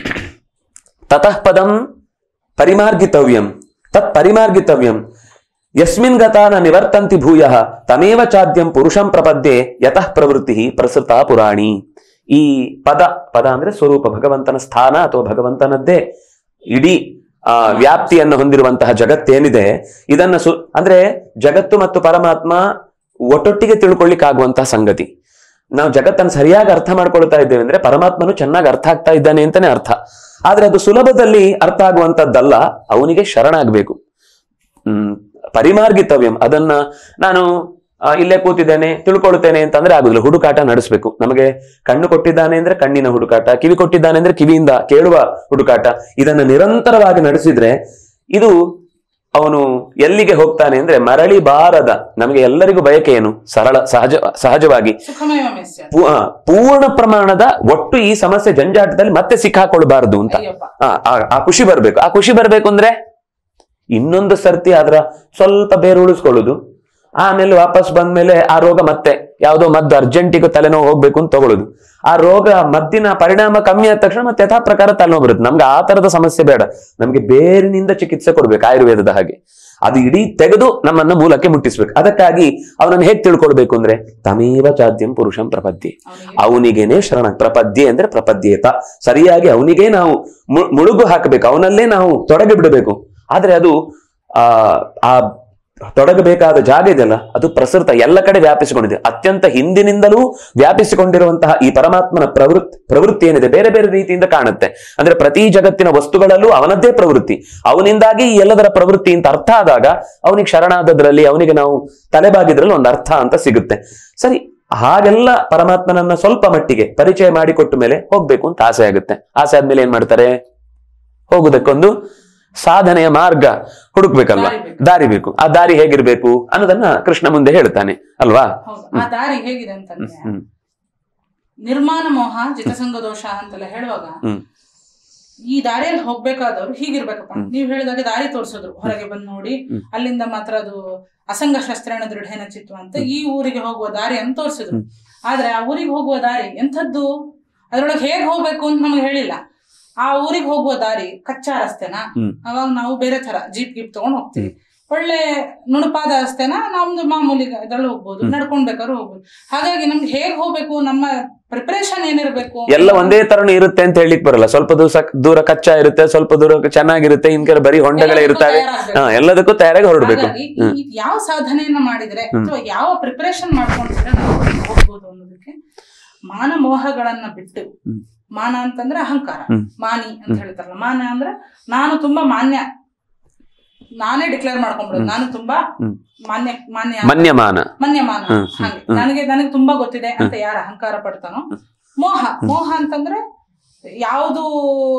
ತತಃ ಪದಂ ಪರಿಮಾರ್ಗಿತವ್ಯಂ ತತ್ ಪರಿಮಾರ್ಗಿತವ್ಯಂ ಯಸ್ಮಿನ್ ಗತ ನ ನಿವರ್ತಂತಿ ಭೂಯ ತಮೇವ ಚಾದ್ಯಂ ಪುರುಷಂ ಪ್ರಪದ್ಯೆ ಯತಃ ಪ್ರವೃತ್ತಿ ಪ್ರಸೃತ ಪುರಾಣಿ ಈ ಪದ ಪದ ಅಂದ್ರೆ ಸ್ವರೂಪ ಭಗವಂತನ ಸ್ಥಾನ ಅಥವಾ ಭಗವಂತನದ್ದೇ ಇಡೀ ಆ ವ್ಯಾಪ್ತಿಯನ್ನು ಹೊಂದಿರುವಂತಹ ಜಗತ್ತೇನಿದೆ ಇದನ್ನ ಸು ಅಂದ್ರೆ ಜಗತ್ತು ಮತ್ತು ಪರಮಾತ್ಮ ಒಟ್ಟೊಟ್ಟಿಗೆ ತಿಳ್ಕೊಳ್ಳಿಕ್ಕಾಗುವಂತಹ ಸಂಗತಿ ನಾವು ಜಗತ್ತನ್ನು ಸರಿಯಾಗಿ ಅರ್ಥ ಮಾಡ್ಕೊಳ್ತಾ ಇದ್ದೇವೆ ಅಂದ್ರೆ ಪರಮಾತ್ಮನು ಚೆನ್ನಾಗಿ ಅರ್ಥ ಆಗ್ತಾ ಇದ್ದಾನೆ ಅಂತಾನೆ ಅರ್ಥ ಆದ್ರೆ ಅದು ಸುಲಭದಲ್ಲಿ ಅರ್ಥ ಆಗುವಂತದ್ದಲ್ಲ ಅವನಿಗೆ ಶರಣಾಗಬೇಕು ಹ್ಮ್ ಪರಿಮಾರ್ಗಿತವ್ಯಂ ಅದನ್ನ ನಾನು ಆ, ಇಲ್ಲೇ ಕೂತಿದ್ದೇನೆ ತಿಳ್ಕೊಳ್ತೇನೆ ಅಂತಂದ್ರೆ ಆಗುದಿಲ್ಲ ಹುಡುಕಾಟ ನಡೆಸಬೇಕು ನಮಗೆ ಕಣ್ಣು ಕೊಟ್ಟಿದ್ದಾನೆ ಅಂದ್ರೆ ಕಣ್ಣಿನ ಹುಡುಕಾಟ ಕಿವಿ ಕೊಟ್ಟಿದ್ದಾನೆ ಅಂದ್ರೆ ಕಿವಿಯಿಂದ ಕೇಳುವ ಹುಡುಕಾಟ ಇದನ್ನ ನಿರಂತರವಾಗಿ ನಡೆಸಿದ್ರೆ ಇದು ಅವನು ಎಲ್ಲಿಗೆ ಹೋಗ್ತಾನೆ ಅಂದ್ರೆ ಮರಳಿ ಬಾರದ ನಮಗೆ ಎಲ್ಲರಿಗೂ ಬಯಕೆ ಏನು ಸರಳ ಸಹಜ ಸಹಜವಾಗಿ ಸುಖಮಯ ಮೆಸ್ಯ ಪೂ- ಆ, ಪೂರ್ಣ ಪ್ರಮಾಣದ ಒಟ್ಟು ಈ ಸಮಸ್ಯೆ ಜಂಜಾಟದಲ್ಲಿ ಮತ್ತೆ ಸಿಕ್ಕಾಕೊಳ್ಬಾರ್ದು ಅಂತ ಅಯ್ಯಪ್ಪ ಆ, ಆ- ಆ ಖುಷಿ ಬರ್ಬೇಕು ಆ ಖುಷಿ ಬರ್ಬೇಕು ಅಂದ್ರೆ ಇನ್ನೊಂದು ಸರ್ತಿ ಅದರ ಸ್ವಲ್ಪ ಬೇರು ಉಳಿಸ್ಕೊಳ್ಳೋದು ಆಮೇಲೆ ವಾಪಸ್ ಬಂದ್ಮೇಲೆ ಆ ರೋಗ ಮತ್ತೆ ಯಾವುದೋ ಮದ್ದು ಅರ್ಜೆಂಟಿಗೆ ತಲೆನೋವು ಹೋಗ್ಬೇಕು ಅಂತ ತಗೊಳ್ಳೋದು ಆ ರೋಗ ಮದ್ದಿನ ಪರಿಣಾಮ ಕಮ್ಮಿ ಆದ ತಕ್ಷಣ ಮತ್ತೆ ಯಥಾ ಪ್ರಕಾರ ತಲೆನೋವು ಬರುತ್ತೆ ನಮ್ಗೆ ಆ ತರದ ಸಮಸ್ಯೆ ಬೇಡ ನಮ್ಗೆ ಬೇರಿನಿಂದ ಚಿಕಿತ್ಸೆ ಕೊಡ್ಬೇಕು ಆಯುರ್ವೇದದ ಹಾಗೆ ಅದು ಇಡೀ ತೆಗೆದು ನಮ್ಮನ್ನ ಮೂಲಕ್ಕೆ ಮುಟ್ಟಿಸ್ಬೇಕು ಅದಕ್ಕಾಗಿ ಅವನನ್ನು ಹೇಗೆ ತಿಳ್ಕೊಳ್ಬೇಕು ಅಂದ್ರೆ ತಮೇವ ಚಾದ್ಯಂ ಪುರುಷಂ ಪ್ರಪದ್ಯೆ ಅವನಿಗೆ ಅವನಿಗೇನೆ ಶರಣ ಪ್ರಪದ್ಯೆ ಅಂದ್ರೆ ಪ್ರಪದ್ಯೇತ ಸರಿಯಾಗಿ ಅವನಿಗೆ ನಾವು ಮು- ಮುಳುಗು ಹಾಕಬೇಕು ಅವನಲ್ಲೇ ನಾವು ತೊಡಗಿ ಬಿಡಬೇಕು ಆದ್ರೆ ಅದು ಆ ಆ ತೊಡಗಬೇಕಾದ ಜಾಗ ಇದೆಯಲ್ಲ ಅದು ಪ್ರಸೃತ ಎಲ್ಲ ಕಡೆ ವ್ಯಾಪಿಸಿಕೊಂಡಿದೆ ಅತ್ಯಂತ ಹಿಂದಿನಿಂದಲೂ ವ್ಯಾಪಿಸಿಕೊಂಡಿರುವಂತಹ ಈ ಪರಮಾತ್ಮನ ಪ್ರವೃತ್ತಿ ಪ್ರವೃತ್ತಿ ಏನಿದೆ ಬೇರೆ ಬೇರೆ ರೀತಿಯಿಂದ ಕಾಣುತ್ತೆ ಅಂದ್ರೆ ಪ್ರತಿ ಜಗತ್ತಿನ ವಸ್ತುಗಳಲ್ಲೂ ಅವನದ್ದೇ ಪ್ರವೃತ್ತಿ ಅವನಿಂದಾಗಿ ಈ ಎಲ್ಲದರ ಪ್ರವೃತ್ತಿ ಅಂತ ಅರ್ಥ ಆದಾಗ ಅವನಿಗೆ ಶರಣಾದದ್ರಲ್ಲಿ ಅವನಿಗೆ ನಾವು ತಲೆಬಾಗಿದ್ರಲ್ಲಿ ಒಂದು ಅರ್ಥ ಅಂತ ಸಿಗುತ್ತೆ ಸರಿ ಹಾಗೆಲ್ಲ ಪರಮಾತ್ಮನನ್ನ ಸ್ವಲ್ಪ ಮಟ್ಟಿಗೆ ಪರಿಚಯ ಮಾಡಿಕೊಟ್ಟ ಮೇಲೆ ಹೋಗ್ಬೇಕು ಅಂತ ಆಸೆ ಆಗುತ್ತೆ ಆಸೆ ಆದ್ಮೇಲೆ ಏನ್ ಮಾಡ್ತಾರೆ ಹೋಗುದಕ್ಕೊಂದು ಸಾಧನೆಯ ಮಾರ್ಗ ಹುಡುಕ್ಬೇಕಲ್ವಾ ದಾರಿ ಬೇಕು. ದಾರಿ ಬೇಕು ಆ ದಾರಿ ಹೇಗಿರ್ಬೇಕು ಅನ್ನೋದನ್ನ ಕೃಷ್ಣ ಮುಂದೆ ಹೇಳ್ತಾನೆ ಅಲ್ವಾ ಹೌದು ಆ ದಾರಿ ಹೇಗಿದೆ ಅಂತಂದ್ರೆ ಹ್ಮ್ ನಿರ್ಮಾಣ ಮೋಹ ಜಿತಸಂಗ ದೋಷ ಅಂತೆಲ್ಲ ಹೇಳುವಾಗ ಹ್ಮ್. ಈ ದಾರಿಯಲ್ಲಿ ಹೋಗ್ಬೇಕಾದವ್ರು ಹೀಗಿರ್ಬೇಕಪ್ಪ ಹ್ಮ್. ನೀವ್ ಹೇಳಿದಾಗ ದಾರಿ ತೋರಿಸಿದ್ರು ಹೊರಗೆ ಬಂದ್ ನೋಡಿ ಹ್ಮ್. ಅಲ್ಲಿಂದ ಮಾತ್ರ ಅದು ಅಸಂಗ ಶಸ್ತ್ರಣ ದೃಢೇನ ಚಿತ್ತು ಅಂತ ಈ ಊರಿಗೆ ಹೋಗುವ ದಾರಿ ಅಂತ ತೋರಿಸಿದ್ರು ಹ್ಮ್. ಆದ್ರೆ ಆ ಊರಿಗೆ ಹೋಗುವ ದಾರಿ ಎಂಥದ್ದು ಅದ್ರೊಳಗೆ ಹೇಗ್ ಹೋಗ್ಬೇಕು ಅಂತ ನಮ್ಗೆ ಹೇಳಿಲ್ಲ ಆ ಊರಿಗೆ ಹೋಗುವ ದಾರಿ ಕಚ್ಚಾ ರಸ್ತೆನಾ ಹ್ಮ್. ಅವಾಗ ನಾವು ಬೇರೆ ತರ ಜೀಪ್ ಗೀಪ್ ತಗೊಂಡ್ ಹೋಗ್ತೀವಿ ಒಳ್ಳೆ ನುಣುಪಾದ ರಸ್ತೆನ ನಮ್ದು ಮಾಮೂಲಿ ಇದ್ರಲ್ಲಿ ಹೋಗ್ಬೋದು ಹ್ಮ್. ನಡ್ಕೊಂಡ್ ಬೇಕಾದ್ರೂ ಹೋಗ್ಬೋದು ಹಾಗಾಗಿ ನಮ್ಗೆ ಹೇಗ್ ಹೋಗ್ಬೇಕು ನಮ್ಮ ಪ್ರಿಪರೇಷನ್ ಏನಿರ್ಬೇಕು ಎಲ್ಲ ಒಂದೇ ತರನು ಇರುತ್ತೆ ಅಂತ ಹೇಳಿಕ್ ಬರಲ್ಲ ಸ್ವಲ್ಪ ದಿವಸ ದೂರ ಕಚ್ಚಾ ಇರುತ್ತೆ ಸ್ವಲ್ಪ ದೂರ ಚೆನ್ನಾಗಿರುತ್ತೆ ಇನ್ ಕೆಲ ಬರೀ ಹೊಂಡಗಳೇ ಎಲ್ಲದಕ್ಕೂ ಇರ್ತವೆ ತಯಾರಾಗ್ಬೇಕು. ಹಾ ಎಲ್ಲದಕ್ಕೂ ತಯಾರಾಗಿ ಹೊರಡ್ಬೇಕು ಹಾಗಾಗಿ ಈ- ಹ್ಮ್. ಈ ಯಾವ ಸಾಧನೆಯನ್ನ ಮಾಡಿದ್ರೆ ಹ್ಮ್. ಅಥವಾ ಯಾವ ಪ್ರಿಪರೇಷನ್ ಮಾಡ್ಕೊಂಡಿದ್ರೆ ನಾವು ಹೋಗ್ಬೋದು ಅನ್ನೋದಕ್ಕೆ ಮಾನ ಮೋಹಗಳನ್ನ ಬಿಟ್ಟು ಹ್ಮ್. ಮಾನ ಅಂತಂದ್ರೆ ಅಹಂಕಾರ ಹ್ಮ್. ಮಾನಿ ಅಂತ ಹ್ಮ್. ಹೇಳ್ತಾರಲ್ಲ ಮಾನ ಅಂದ್ರೆ ನಾನು ತುಂಬಾ ಮಾನ್ಯ ನಾನೇ ಡಿಕ್ಲೇರ್ ಮಾಡ್ಕೊಂಡ್ಬಿಡೋದು ಹ್ಮ್. ನಾನು ತುಂಬಾ ಹ್ಮ್. ಮಾನ್ಯ ಮಾನ್ಯ ಮನ್ಯಮಾನ ಮನ್ಯಮಾನ ಹ್ಮ್, ಹ್ಮ್, ಹಾಗೆ ಹ್ಮ್. ನನಗೆ ನನಗೆ ತುಂಬಾ ಗೊತ್ತಿದೆ ಅಂತ ಯಾರು ಅಹಂಕಾರ ಪಡ್ತಾನೋ ಮೋಹ ಮೋಹ ಅಂತಂದ್ರೆ ಯಾವುದು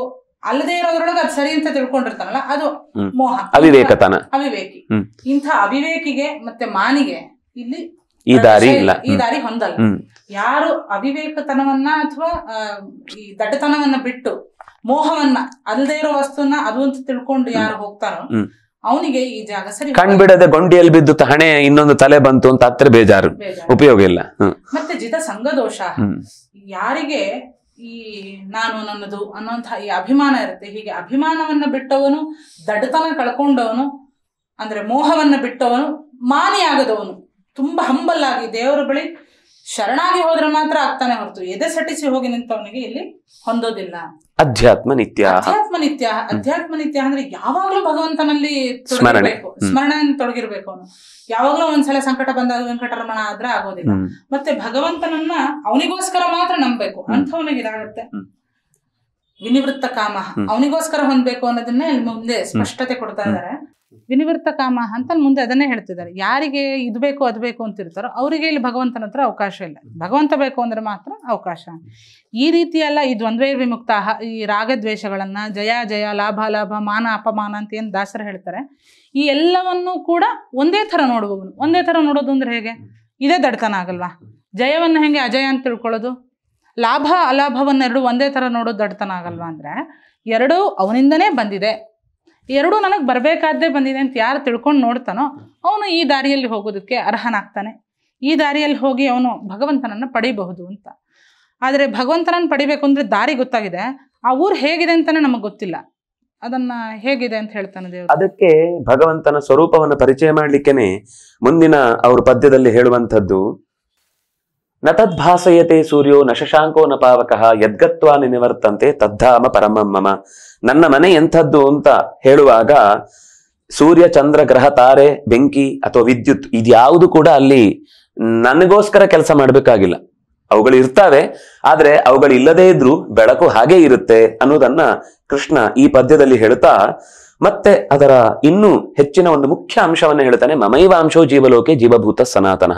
ಅಲ್ಲದೆ ಇರೋದ್ರೊಳಗೆ ಅದು ಸರಿ ಅಂತ ತಿಳ್ಕೊಂಡಿರ್ತಾನಲ್ಲ ಅದು ಹ್ಮ್. ಮೋಹ ಅವಿವೇಕತನ ಅವಿವೇಕಿ ಹ್ಮ್. ಇಂಥ ಅವಿವೇಕಿಗೆ ಮತ್ತೆ ಮಾನಿಗೆ ಇಲ್ಲಿ ಈ ದಾರಿ ಪ್ರವೇಶ ಇಲ್ಲ ಈ ದಾರಿ ಹೊಂದಲ್ಲ ಹ್ಮ್ ಯಾರು ಅವಿವೇಕತನವನ್ನ ಅಥವಾ ಈ ದಡ್ಡತನವನ್ನ ಬಿಟ್ಟು ಮೋಹವನ್ನ ಅಲ್ಲದೆ ಇರೋ ವಸ್ತುನ ಅದು ಅಂತ ತಿಳ್ಕೊಂಡು ಯಾರು ಹೋಗ್ತಾನೋ ಹ್ಮ್. ಅವನಿಗೆ ಈ ಜಾಗ ಸರಿ ಕಣ್ಬಿಡದೆ ಗೊಂಡಿಯಲ್ಲಿ ಬಿದ್ದು ತ- ಹಣೆ ಇನ್ನೊಂದು ತಲೆ ಬಂತು ಅಂತ ಹತ್ರ ಬೇಜಾರು ಬೇಜಾರು. ಉಪಯೋಗ ಇಲ್ಲ ಹ್ಮ್ ಮತ್ತೆ ಜಿತ ಸಂಘದೋಷ ಹ್ಮ್ ಯಾರಿಗೆ ಈ ನಾನು ನನ್ನದು ಅನ್ನೋಂತಹ ಈ ಅಭಿಮಾನ ಇರುತ್ತೆ ಹೀಗೆ ಅಭಿಮಾನವನ್ನ ಬಿಟ್ಟವನು ದಡ್ಡತನ ಕಳ್ಕೊಂಡವನು ಅಂದ್ರೆ ಮೋಹವನ್ನ ಬಿಟ್ಟವನು ಮಾನಿಯಾಗದವನು ತುಂಬಾ ಹಂಬಲ್ ಆಗಿ ದೇವರ ಬಳಿ ಶರಣಾಗಿ ಹೋದ್ರೆ ಮಾತ್ರ ಆಗ್ತಾನೆ ಹೊರತು ಎದೆ ಸಟಿಸಿ ಹೋಗಿ ನಿಂತವನಿಗೆ ಇಲ್ಲಿ ಹೊಂದೋದಿಲ್ಲ ಅಧ್ಯಾತ್ಮ ನಿತ್ಯ ಅಧ್ಯಾತ್ಮ ನಿತ್ಯ ಅಧ್ಯಾತ್ಮ ನಿತ್ಯ ಅಂದ್ರೆ ಯಾವಾಗ್ಲೂ ಭಗವಂತನಲ್ಲಿ ಸ್ಮರಣೆ. ತೊಡಗಿರ್ಬೇಕು ಹ್ಮ್. ಸ್ಮರಣೆಯನ್ನು ತೊಡಗಿರ್ಬೇಕು ಅವನು ಯಾವಾಗ್ಲೂ ಒಂದ್ಸಲ ಸಂಕಟ ಬಂದಾಗ ವೆಂಕಟರಮಣ ಆದ್ರೆ ಆಗೋದಿಲ್ಲ ಹ್ಮ್ ಮತ್ತೆ ಭಗವಂತನನ್ನ ಅವನಿಗೋಸ್ಕರ ಮಾತ್ರ ನಂಬಬೇಕು ಹ್ಮ್. ಅಂಥವನಿಗೆ ಇದಾಗುತ್ತೆ ಹ್ಮ್. ವಿನಿವೃತ್ತ ಕಾಮ ಹ್ಮ್. ಅವನಿಗೋಸ್ಕರ ಹೊಂದ್ಬೇಕು ಅನ್ನೋದನ್ನೇ ಇಲ್ಲಿ ಮುಂದೆ ಸ್ಪಷ್ಟತೆ ಕೊಡ್ತಾ ಇದ್ದಾರೆ ವಿನಿವೃತ್ತ ಕಾಮ ಅಂತ ಮುಂದೆ ಅದನ್ನೇ ಹೇಳ್ತಿದ್ದಾರೆ ಯಾರಿಗೆ ಇದು ಬೇಕು ಅದು ಬೇಕು ಅಂತಿರ್ತಾರೋ ಅವರಿಗೆ ಇಲ್ಲಿ ಭಗವಂತನ ಹತ್ರ ಅವಕಾಶ ಇಲ್ಲ ಭಗವಂತ ಬೇಕು ಅಂದ್ರೆ ಮಾತ್ರ ಅವಕಾಶ ಈ ರೀತಿ ಎಲ್ಲ ಈ ದ್ವಂದ್ವೇ ವಿಮುಕ್ತ ಹ- ಈ ರಾಗದ್ವೇಷಗಳನ್ನ ಜಯ ಜಯ ಲಾಭ ಲಾಭ ಮಾನ ಅಪಮಾನ ಅಂತ ಏನು ದಾಸರು ಹೇಳ್ತಾರೆ ಈ ಎಲ್ಲವನ್ನೂ ಕೂಡ ಒಂದೇ ಥರ ನೋಡುವವನು ಒಂದೇ ಥರ ನೋಡೋದು ಅಂದ್ರೆ ಹೇಗೆ ಇದೇ ದಡ್ತನ ಆಗಲ್ವಾ ಜಯವನ್ನು ಹೆಂಗೆ ಅಜಯ ಅಂತ ತಿಳ್ಕೊಳ್ಳೋದು ಲಾಭ ಅಲಾಭವನ್ನೆರಡು ಒಂದೇ ಥರ ನೋಡೋದು ದಡ್ತನ ಆಗಲ್ವಾ ಅಂದರೆ ಎರಡೂ ಅವನಿಂದನೇ ಬಂದಿದೆ ಎರಡೂ ನನಗೆ ಬರಬೇಕಾದ್ದೇ ಬಂದಿದೆ ಅಂತ ಯಾರು ತಿಳ್ಕೊಂಡು ನೋಡ್ತಾನೋ ಅವನು ಈ ದಾರಿಯಲ್ಲಿ ಹೋಗೋದಕ್ಕೆ ಅರ್ಹನಾಗ್ತಾನೆ ಈ ದಾರಿಯಲ್ಲಿ ಹೋಗಿ ಅವನು ಭಗವಂತನನ್ನು ಪಡಿಬಹುದು ಅಂತ ಆದರೆ ಭಗವಂತನನ್ನು ಪಡಿಬೇಕು ಅಂದರೆ ದಾರಿ ಗೊತ್ತಾಗಿದೆ ಆ ಊರು ಹೇಗಿದೆ ಅಂತಲೇ ನಮಗೆ ಗೊತ್ತಿಲ್ಲ ಅದನ್ನ ಹೇಗಿದೆ ಅಂತ ಹೇಳ್ತಾನೆ ದೇವರು ಅದಕ್ಕೆ ಭಗವಂತನ ಸ್ವರೂಪವನ್ನು ಪರಿಚಯ ಮಾಡ್ಲಿಕ್ಕೇನೆ ಮುಂದಿನ ಅವ್ರ ಪದ್ಯದಲ್ಲಿ ಹೇಳುವಂಥದ್ದು ನ ತದ್ಭಾಸಯತೆ ಸೂರ್ಯೋ ನ ಶಶಾಂಕೋ ನ ಪಾವಕಃ ಯದ್ಗತ್ವಾ ನಿವರ್ತಂತೆ ತದ್ಧಾಮ ಪರಮಂ ಮಮ ನನ್ನ ಮನೆ ಎಂಥದ್ದು ಅಂತ ಹೇಳುವಾಗ ಸೂರ್ಯ ಚಂದ್ರ ಗ್ರಹ ತಾರೆ ಬೆಂಕಿ ಅಥವಾ ವಿದ್ಯುತ್ ಇದ್ಯಾವುದು ಕೂಡ ಅಲ್ಲಿ ನನಗೋಸ್ಕರ ಕೆಲಸ ಮಾಡಬೇಕಾಗಿಲ್ಲ ಅವುಗಳು ಇರ್ತಾವೆ ಆದ್ರೆ ಅವುಗಳು ಇಲ್ಲದೇ ಇದ್ರೂ ಬೆಳಕು ಹಾಗೆ ಇರುತ್ತೆ ಅನ್ನೋದನ್ನ ಕೃಷ್ಣ ಈ ಪದ್ಯದಲ್ಲಿ ಹೇಳ್ತಾ ಮತ್ತೆ ಅದರ ಇನ್ನೂ ಹೆಚ್ಚಿನ ಒಂದು ಮುಖ್ಯ ಅಂಶವನ್ನ ಹೇಳ್ತಾನೆ ಮಮೈವ ಅಂಶೋ ಜೀವಲೋಕೆ ಜೀವಭೂತ ಸನಾತನ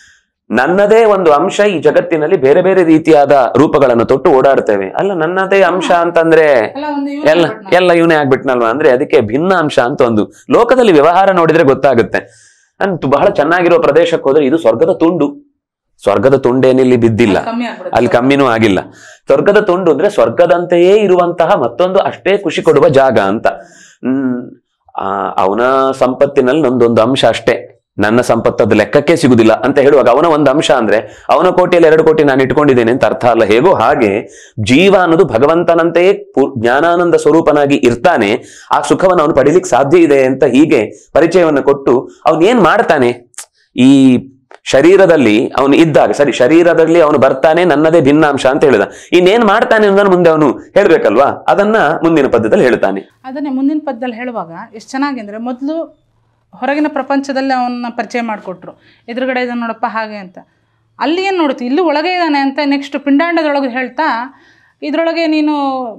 ನನ್ನದೇ ಒಂದು ಅಂಶ ಈ ಜಗತ್ತಿನಲ್ಲಿ ಬೇರೆ ಬೇರೆ ರೀತಿಯಾದ ರೂಪಗಳನ್ನು ತೊಟ್ಟು ಓಡಾಡ್ತೇವೆ ಅಲ್ಲ ನನ್ನದೇ ಅಂಶ ಅಂತಂದ್ರೆ ಎಲ್ಲ ಒಂದು ಇವ್ನೇ ಎಲ್ಲ ಆಗ್ಬಿಟ್ನಾ? ಎಲ್ಲ ಇವನೇ ಆಗ್ಬಿಟ್ನಲ್ವಾ ಅಂದ್ರೆ ಅದಕ್ಕೆ ಭಿನ್ನ ಅಂಶ ಅಂತ ಒಂದು ಲೋಕದಲ್ಲಿ ವ್ಯವಹಾರ ನೋಡಿದ್ರೆ ಗೊತ್ತಾಗುತ್ತೆ ನಾನು ಬಹಳ ಚೆನ್ನಾಗಿರೋ ಪ್ರದೇಶಕ್ಕೆ ಹೋದ್ರೆ ಇದು ಸ್ವರ್ಗದ ತುಂಡು ಸ್ವರ್ಗದ ತುಂಡೇನಿಲ್ಲಿ ಬಿದ್ದಿಲ್ಲ ಕಮ್ಮಿ ಆಗ್ಬಿಡುತ್ತೆ. ಅಲ್ಲಿ ಕಮ್ಮಿನೂ ಆಗಿಲ್ಲ ಸ್ವರ್ಗದ ತುಂಡು ಅಂದ್ರೆ ಸ್ವರ್ಗದಂತೆಯೇ ಇರುವಂತಹ ಮತ್ತೊಂದು ಅಷ್ಟೇ ಖುಷಿ ಕೊಡುವ ಜಾಗ ಅಂತ ಹ್ಮ್ ಆ ಅವನ ಸಂಪತ್ತಿನಲ್ಲಿ ನಂದೊಂದು ಅಂಶ ಅಷ್ಟೇ ನನ್ನ ಸಂಪತ್ತದ ಲೆಕ್ಕಕ್ಕೆ ಸಿಗುದಿಲ್ಲ ಅಂತ ಹೇಳುವಾಗ ಅವನ ಒಂದು ಅಂಶ ಅಂದ್ರೆ ಅವನ ಕೋಟಿಯಲ್ಲಿ ಎರಡು ಕೋಟಿ ನಾನು ಇಟ್ಕೊಂಡಿದ್ದೇನೆ ಅಂತ ಅರ್ಥ ಅಲ್ಲ ಹೇಗೋ ಹಾಗೆ ಜೀವ ಅನ್ನೋದು ಭಗವಂತನಂತೆಯೇ ಪೂ- ಜ್ಞಾನಾನಂದ ಸ್ವರೂಪನಾಗಿ ಇರ್ತಾನೆ ಆ ಸುಖವನ್ನು ಅವನು ಪಡಿಲಿಕ್ಕೆ ಸಾಧ್ಯ ಇದೆ ಅಂತ ಹೀಗೆ ಪರಿಚಯವನ್ನು ಕೊಟ್ಟು ಅವನು ಏನ್ ಮಾಡ್ತಾನೆ ಈ ಶರೀರದಲ್ಲಿ ಅವನು ಇದ್ದಾಗ ಸರಿ ಶರೀರದಲ್ಲಿ ಅವನು ಬರ್ತಾನೆ ನನ್ನದೇ ಭಿನ್ನಾಂಶ ಅಂತ ಹೇಳಿದ ಇನ್ನೇನ್ ಮಾಡ್ತಾನೆ ಅನ್ನೋದನ್ನ ಮುಂದೆ ಅವನು ಹೇಳ್ಬೇಕಲ್ವಾ ಅದನ್ನ ಮುಂದಿನ ಪದ್ಯದಲ್ಲಿ ಹೇಳ್ತಾನೆ ಅದನ್ನೇ ಮುಂದಿನ ಪದದಲ್ಲಿ ಹೇಳುವಾಗ ಎಷ್ಟು ಚೆನ್ನಾಗಿ ಅಂದರೆ ಮೊದಲು ಹೊರಗಿನ ಪ್ರಪಂಚದಲ್ಲಿ ಅವನ್ನ ಪರಿಚಯ ಮಾಡಿಕೊಟ್ರು ಎದುರುಗಡೆ ಇದನ್ನು ನೋಡಪ್ಪ ಹಾಗೆ ಅಂತ ಅಲ್ಲಿ ಏನು ನೋಡುತ್ತೆ ಇಲ್ಲಿ ಒಳಗೆ ಇದ್ದಾನೆ ಅಂತ ನೆಕ್ಸ್ಟ್ ಪಿಂಡಾಂಡದೊಳಗೆ ಹೇಳ್ತಾ ಇದರೊಳಗೆ ನೀನು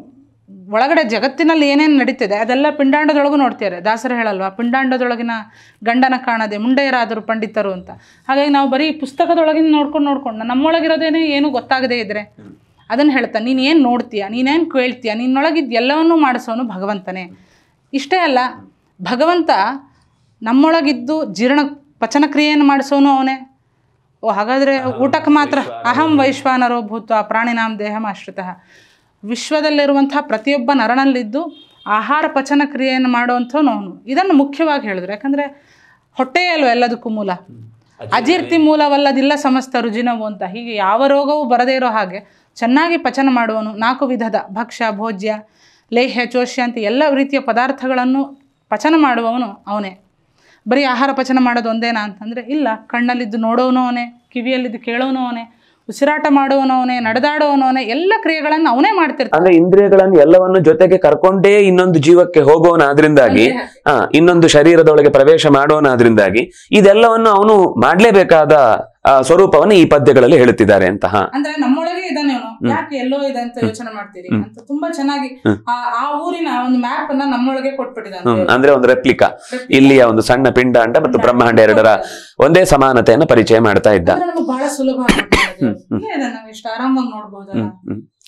ಒಳಗಡೆ ಜಗತ್ತಿನಲ್ಲಿ ಏನೇನು ನಡೀತಿದೆ ಅದೆಲ್ಲ ಪಿಂಡಾಂಡದೊಳಗೂ ನೋಡ್ತಿದ್ದಾರೆ ದಾಸರು ಹೇಳಲ್ವಾ ಪಿಂಡಾಂಡದೊಳಗಿನ ಗಂಡನ ಕಾಣದೆ ಮುಂಡೆಯರಾದರು ಪಂಡಿತರು ಅಂತ ಹಾಗಾಗಿ ನಾವು ಬರೀ ಪುಸ್ತಕದೊಳಗಿನ ನೋಡ್ಕೊಂಡು ನೋಡ್ಕೊಂಡು ನಮ್ಮೊಳಗಿರೋದೇನೆ ಏನೂ ಗೊತ್ತಾಗದೇ ಇದ್ರೆ ಅದನ್ನು ಹೇಳ್ತಾನೆ ನೀನು ಏನು ನೋಡ್ತೀಯ ನೀನೇನು ಕೇಳ್ತೀಯ ನಿನ್ನೊಳಗಿದ್ದು ಎಲ್ಲವನ್ನೂ ಮಾಡಿಸೋನು ಭಗವಂತನೇ ಇಷ್ಟೇ ಅಲ್ಲ ಭಗವಂತ ನಮ್ಮೊಳಗಿದ್ದು ಜೀರ್ಣ ಪಚನ ಕ್ರಿಯೆಯನ್ನು ಮಾಡಿಸೋನು ಅವನೇ ಓ ಹಾಗಾದರೆ ಊಟಕ್ಕೆ ಮಾತ್ರ ಅಹಂ ವೈಶ್ವಾನರೋ ಭೂತ್ವ ಪ್ರಾಣಿನಾಂ ದೇಹಮಾಶ್ರಿತಃ ವಿಶ್ವದಲ್ಲಿರುವಂಥ ಪ್ರತಿಯೊಬ್ಬ ನರನಲ್ಲಿದ್ದು ಆಹಾರ ಪಚನ ಕ್ರಿಯೆಯನ್ನು ಮಾಡುವಂಥವನು ಅವನು ಇದನ್ನು ಮುಖ್ಯವಾಗಿ ಹೇಳಿದ್ರು ಯಾಕಂದರೆ ಹೊಟ್ಟೆಯೇ ಅಲ್ವ ಎಲ್ಲದಕ್ಕೂ ಮೂಲ ಅಜೀರ್ತಿ ಮೂಲವಲ್ಲದಿಲ್ಲ ಸಮಸ್ತ ರುಜಿನವು ಅಂತ ಹೀಗೆ ಯಾವ ರೋಗವೂ ಬರದೇ ಇರೋ ಹಾಗೆ ಚೆನ್ನಾಗಿ ಪಚನ ಮಾಡುವನು ನಾಲ್ಕು ವಿಧದ ಭಕ್ಷ್ಯ ಭೋಜ್ಯ ಲೇಹ್ಯ ಚೋಷ್ಯ ಅಂತ ಎಲ್ಲ ರೀತಿಯ ಪದಾರ್ಥಗಳನ್ನು ಪಚನ ಮಾಡುವವನು ಅವನೇ ಬರೀ ಆಹಾರ ಪಚನ ಮಾಡೋದು ಒಂದೇನಾ ಅಂತಂದರೆ ಇಲ್ಲ ಕಣ್ಣಲ್ಲಿದ್ದು ನೋಡೋನು ಅವನೇ ಕಿವಿಯಲ್ಲಿದ್ದು ಕೇಳೋನು ಅವನೇ ಉಸಿರಾಟ ಮಾಡುವನು ಅವನೇ ನಡೆದಾಡುವನು ಅವನೇ ಎಲ್ಲ ಕ್ರಿಯೆಗಳನ್ನು ಅವನೇ ಮಾಡ್ತಿರ್ತಾನೆ ಅಂದ್ರೆ ಇಂದ್ರಿಯಗಳನ್ನು ಎಲ್ಲವನ್ನು ಜೊತೆಗೆ ಕರ್ಕೊಂಡೇ ಇನ್ನೊಂದು ಜೀವಕ್ಕೆ ಹೋಗೋನಾದ್ರಿಂದಾಗಿ ಆ ಇನ್ನೊಂದು ಶರೀರದೊಳಗೆ ಪ್ರವೇಶ ಮಾಡೋನಾದ್ರಿಂದಾಗಿ ಇದೆಲ್ಲವನ್ನು ಅವನು ಮಾಡ್ಲೇಬೇಕಾದ ಆ, ಸ್ವರೂಪವನ್ನು ಈ ಪದ್ಯಗಳಲ್ಲಿ ಹೇಳುತ್ತಿದ್ದಾರೆ ಅಂತಹ ಅಂದ್ರೆ ನಮ್ಮೊಳಗೆ ಇದ್ದಾನೆ ಅವನು ಯಾಕೆ ಎಲ್ಲೋ ಇದೆ ಅಂತ ಯೋಚನೆ ಮಾಡ್ತೀರಿ ಅಂತ ತುಂಬಾ ಚೆನ್ನಾಗಿ ಆ ಆ ಊರಿನ ಒಂದು ಮ್ಯಾಪ್ ಅನ್ನ ನಮ್ಮೊಳಗೆ ಕೊಟ್ಬಿಟ್ಟಿದ್ದಾನೆ ಹ್ಮ್ ದೇವ್ರು. ಅಂದ್ರೆ ಒಂದು ರೆಪ್ಲಿಕಾ ಇಲ್ಲಿಯ ಒಂದು ಸಣ್ಣ ಪಿಂಡಾಂಡ ಮತ್ತು ಬ್ರಹ್ಮಾಂಡ ಎರಡರ ಒಂದೇ ಸಮಾನತೆಯನ್ನು ಪರಿಚಯ ಮಾಡ್ತಾ ಇದ್ದ ಅಂದ್ರೆ ನಮಗೆ ಬಹಳ ಸುಲಭ ಆಗ್ಬಿಟ್ಟಿದೆ ದೇವ್ರು. ಇಲ್ಲೇ ಇದೆ ನಾವು ಎಷ್ಟು ಆರಾಮಾಗಿ ನೋಡ್ಬೋದಲ್ಲ ಹ್ಮ್, ಹ್ಮ್.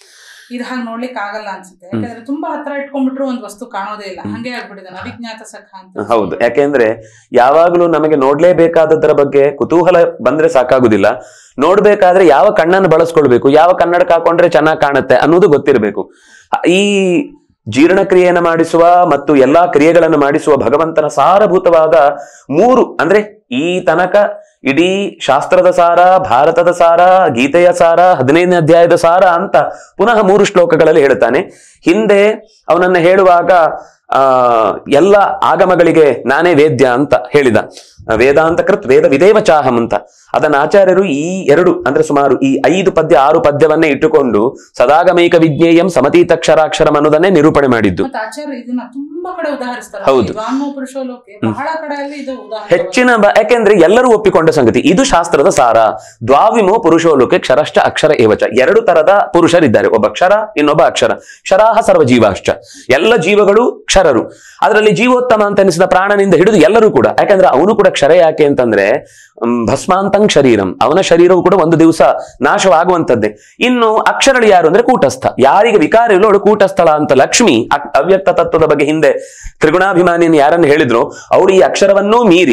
ಇದು ಹಾಗೆ ನೋಡ್ಲಿಕ್ಕೆ ಆಗಲ್ಲ ಅನ್ಸುತ್ತೆ ಯಾಕಂದ್ರೆ ತುಂಬಾ ಹತ್ರ ಇಟ್ಕೊಂಡ್ಬಿಟ್ರು ಒಂದ್ ವಸ್ತು ಕಾಣೋದೇ ಇಲ್ಲ ಹಂಗೆ ಆಗ್ಬಿಟ್ಟಿದೆ ಅವಿಜ್ಞಾತ ಸಖ ಅಂತ ಹೌದು ಯಾಕೆಂದ್ರೆ ಯಾವಾಗ್ಲೂ ನಮಗೆ ನೋಡ್ಲೇಬೇಕಾದದ್ರ ಬಗ್ಗೆ ಕುತೂಹಲ ಬಂದ್ರೆ ಸಾಕಾಗುದಿಲ್ಲ ನೋಡ್ಬೇಕಾದ್ರೆ ಯಾವ ಕಣ್ಣನ್ನು ಬಳಸ್ಕೊಳ್ಬೇಕು ಯಾವ ಕನ್ನಡಕ ಹಾಕೊಂಡ್ರೆ ಚೆನ್ನಾಗಿ ಕಾಣುತ್ತೆ ಅನ್ನೋದು ಗೊತ್ತಿರಬೇಕು ಈ ಜೀರ್ಣಕ್ರಿಯೆಯನ್ನು ಮಾಡಿಸುವ ಮತ್ತು ಎಲ್ಲಾ ಕ್ರಿಯೆಗಳನ್ನು ಮಾಡಿಸುವ ಭಗವಂತನ ಸಾರಭೂತವಾದ ಮೂರು ಅಂದ್ರೆ ಈ ತನಕ ಇಡೀ ಶಾಸ್ತ್ರದ ಸಾರ ಭಾರತದ ಸಾರ ಗೀತೆಯ ಸಾರ ಹದಿನೈದನೇ ಅಧ್ಯಾಯದ ಸಾರ ಅಂತ ಪುನಃ ಮೂರು ಶ್ಲೋಕಗಳಲ್ಲಿ ಹೇಳ್ತಾನೆ ಹಿಂದೆ ಅವನನ್ನ ಹೇಳುವಾಗ ಆ ಎಲ್ಲ ಆಗಮಗಳಿಗೆ ನಾನೇ ವೇದ್ಯ ಅಂತ ಹೇಳಿದ ವೇದಾಂತ ಕೃತ್ ವೇದ ವಿದೇವ ಚಾಹಂ ಅಂತ ಅದನ್ನ ಆಚಾರ್ಯರು ಈ ಎರಡು ಅಂದ್ರೆ ಸುಮಾರು ಈ ಐದು ಪದ್ಯ ಆರು ಪದ್ಯವನ್ನೇ ಇಟ್ಟುಕೊಂಡು ಸದಾಗಮೈಕ ವಿಜ್ಞೇಯಂ ಸಮತೀತಕ್ಷರಾಕ್ಷರಂ ಅನ್ನೋದನ್ನೇ ನಿರೂಪಣೆ ಮಾಡಿದ್ದು ಮತ್ತೆ ಆಚಾರ್ಯ ಇದನ್ನ ತುಂಬಾ ಕಡೆ ಉದಾಹರಿಸ್ತಾರೆ ಹೌದು. ವಾಮೋ ಪುರುಷೋಲೋಕೆ ಬಹಳ ಕಡೆಯಲ್ಲಿ ಇದು ಉದಾಹರಣೆ ಹೆಚ್ಚಿನ ಬ- ಯಾಕೆಂದ್ರೆ ಎಲ್ಲರೂ ಒಪ್ಪಿಕೊಂಡ ಸಂಗತಿ ಇದು ಶಾಸ್ತ್ರದ ಸಾರ ದ್ವಾವಿಮೋ ಪುರುಷೋಲೋಕೆ ಕ್ಷರಶ್ಚ ಅಕ್ಷರ ಏವಚ ಎರಡು ತರದ ಪುರುಷರಿದ್ದಾರೆ ಒಬ್ಬ ಕ್ಷರ ಇನ್ನೊಬ್ಬ ಅಕ್ಷರ ಕ್ಷರಾಹ ಸರ್ವ ಜೀವಾಶ್ಚ ಎಲ್ಲ ಜೀವಗಳು ಕ್ಷರರು ಅದರಲ್ಲಿ ಜೀವೋತ್ತಮ ಅಂತ ಅನಿಸಿದ ಪ್ರಾಣನಿಂದ ಹಿಡಿದು ಎಲ್ಲರೂ ಕೂಡ ಯಾಕಂದ್ರೆ ಅವನು ಕೂಡ ಕ್ಷರ ಯಾಕೆ ಅಂತಂದ್ರೆ ಮ್, ಭಸ್ಮಾಂತಂ ಶರೀರಂ ಅವನ ಶರೀರವು ಕೂಡ ಒಂದು ದಿವಸ ನಾಶವಾಗುವಂತದ್ದೇ ಇನ್ನು ಅಕ್ಷರಳು ಯಾರು ಅಂದ್ರೆ ಕೂಟಸ್ಥ ಯಾರಿಗೆ ವಿಕಾರ ಇಲ್ಲೋ ಅವಳು ಕೂಟಸ್ಥಳ ಅಂತ ಲಕ್ಷ್ಮಿ ಅಕ್- ಅವ್ಯಕ್ತ ತತ್ವದ ಬಗ್ಗೆ ಹಿಂದೆ ತ್ರಿಗುಣಾಭಿಮಾನಿಯನ್ನು ಯಾರನ್ನು ಹೇಳಿದ್ರು ಅವಳು ಈ ಅಕ್ಷರವನ್ನೂ ಮೀರಿ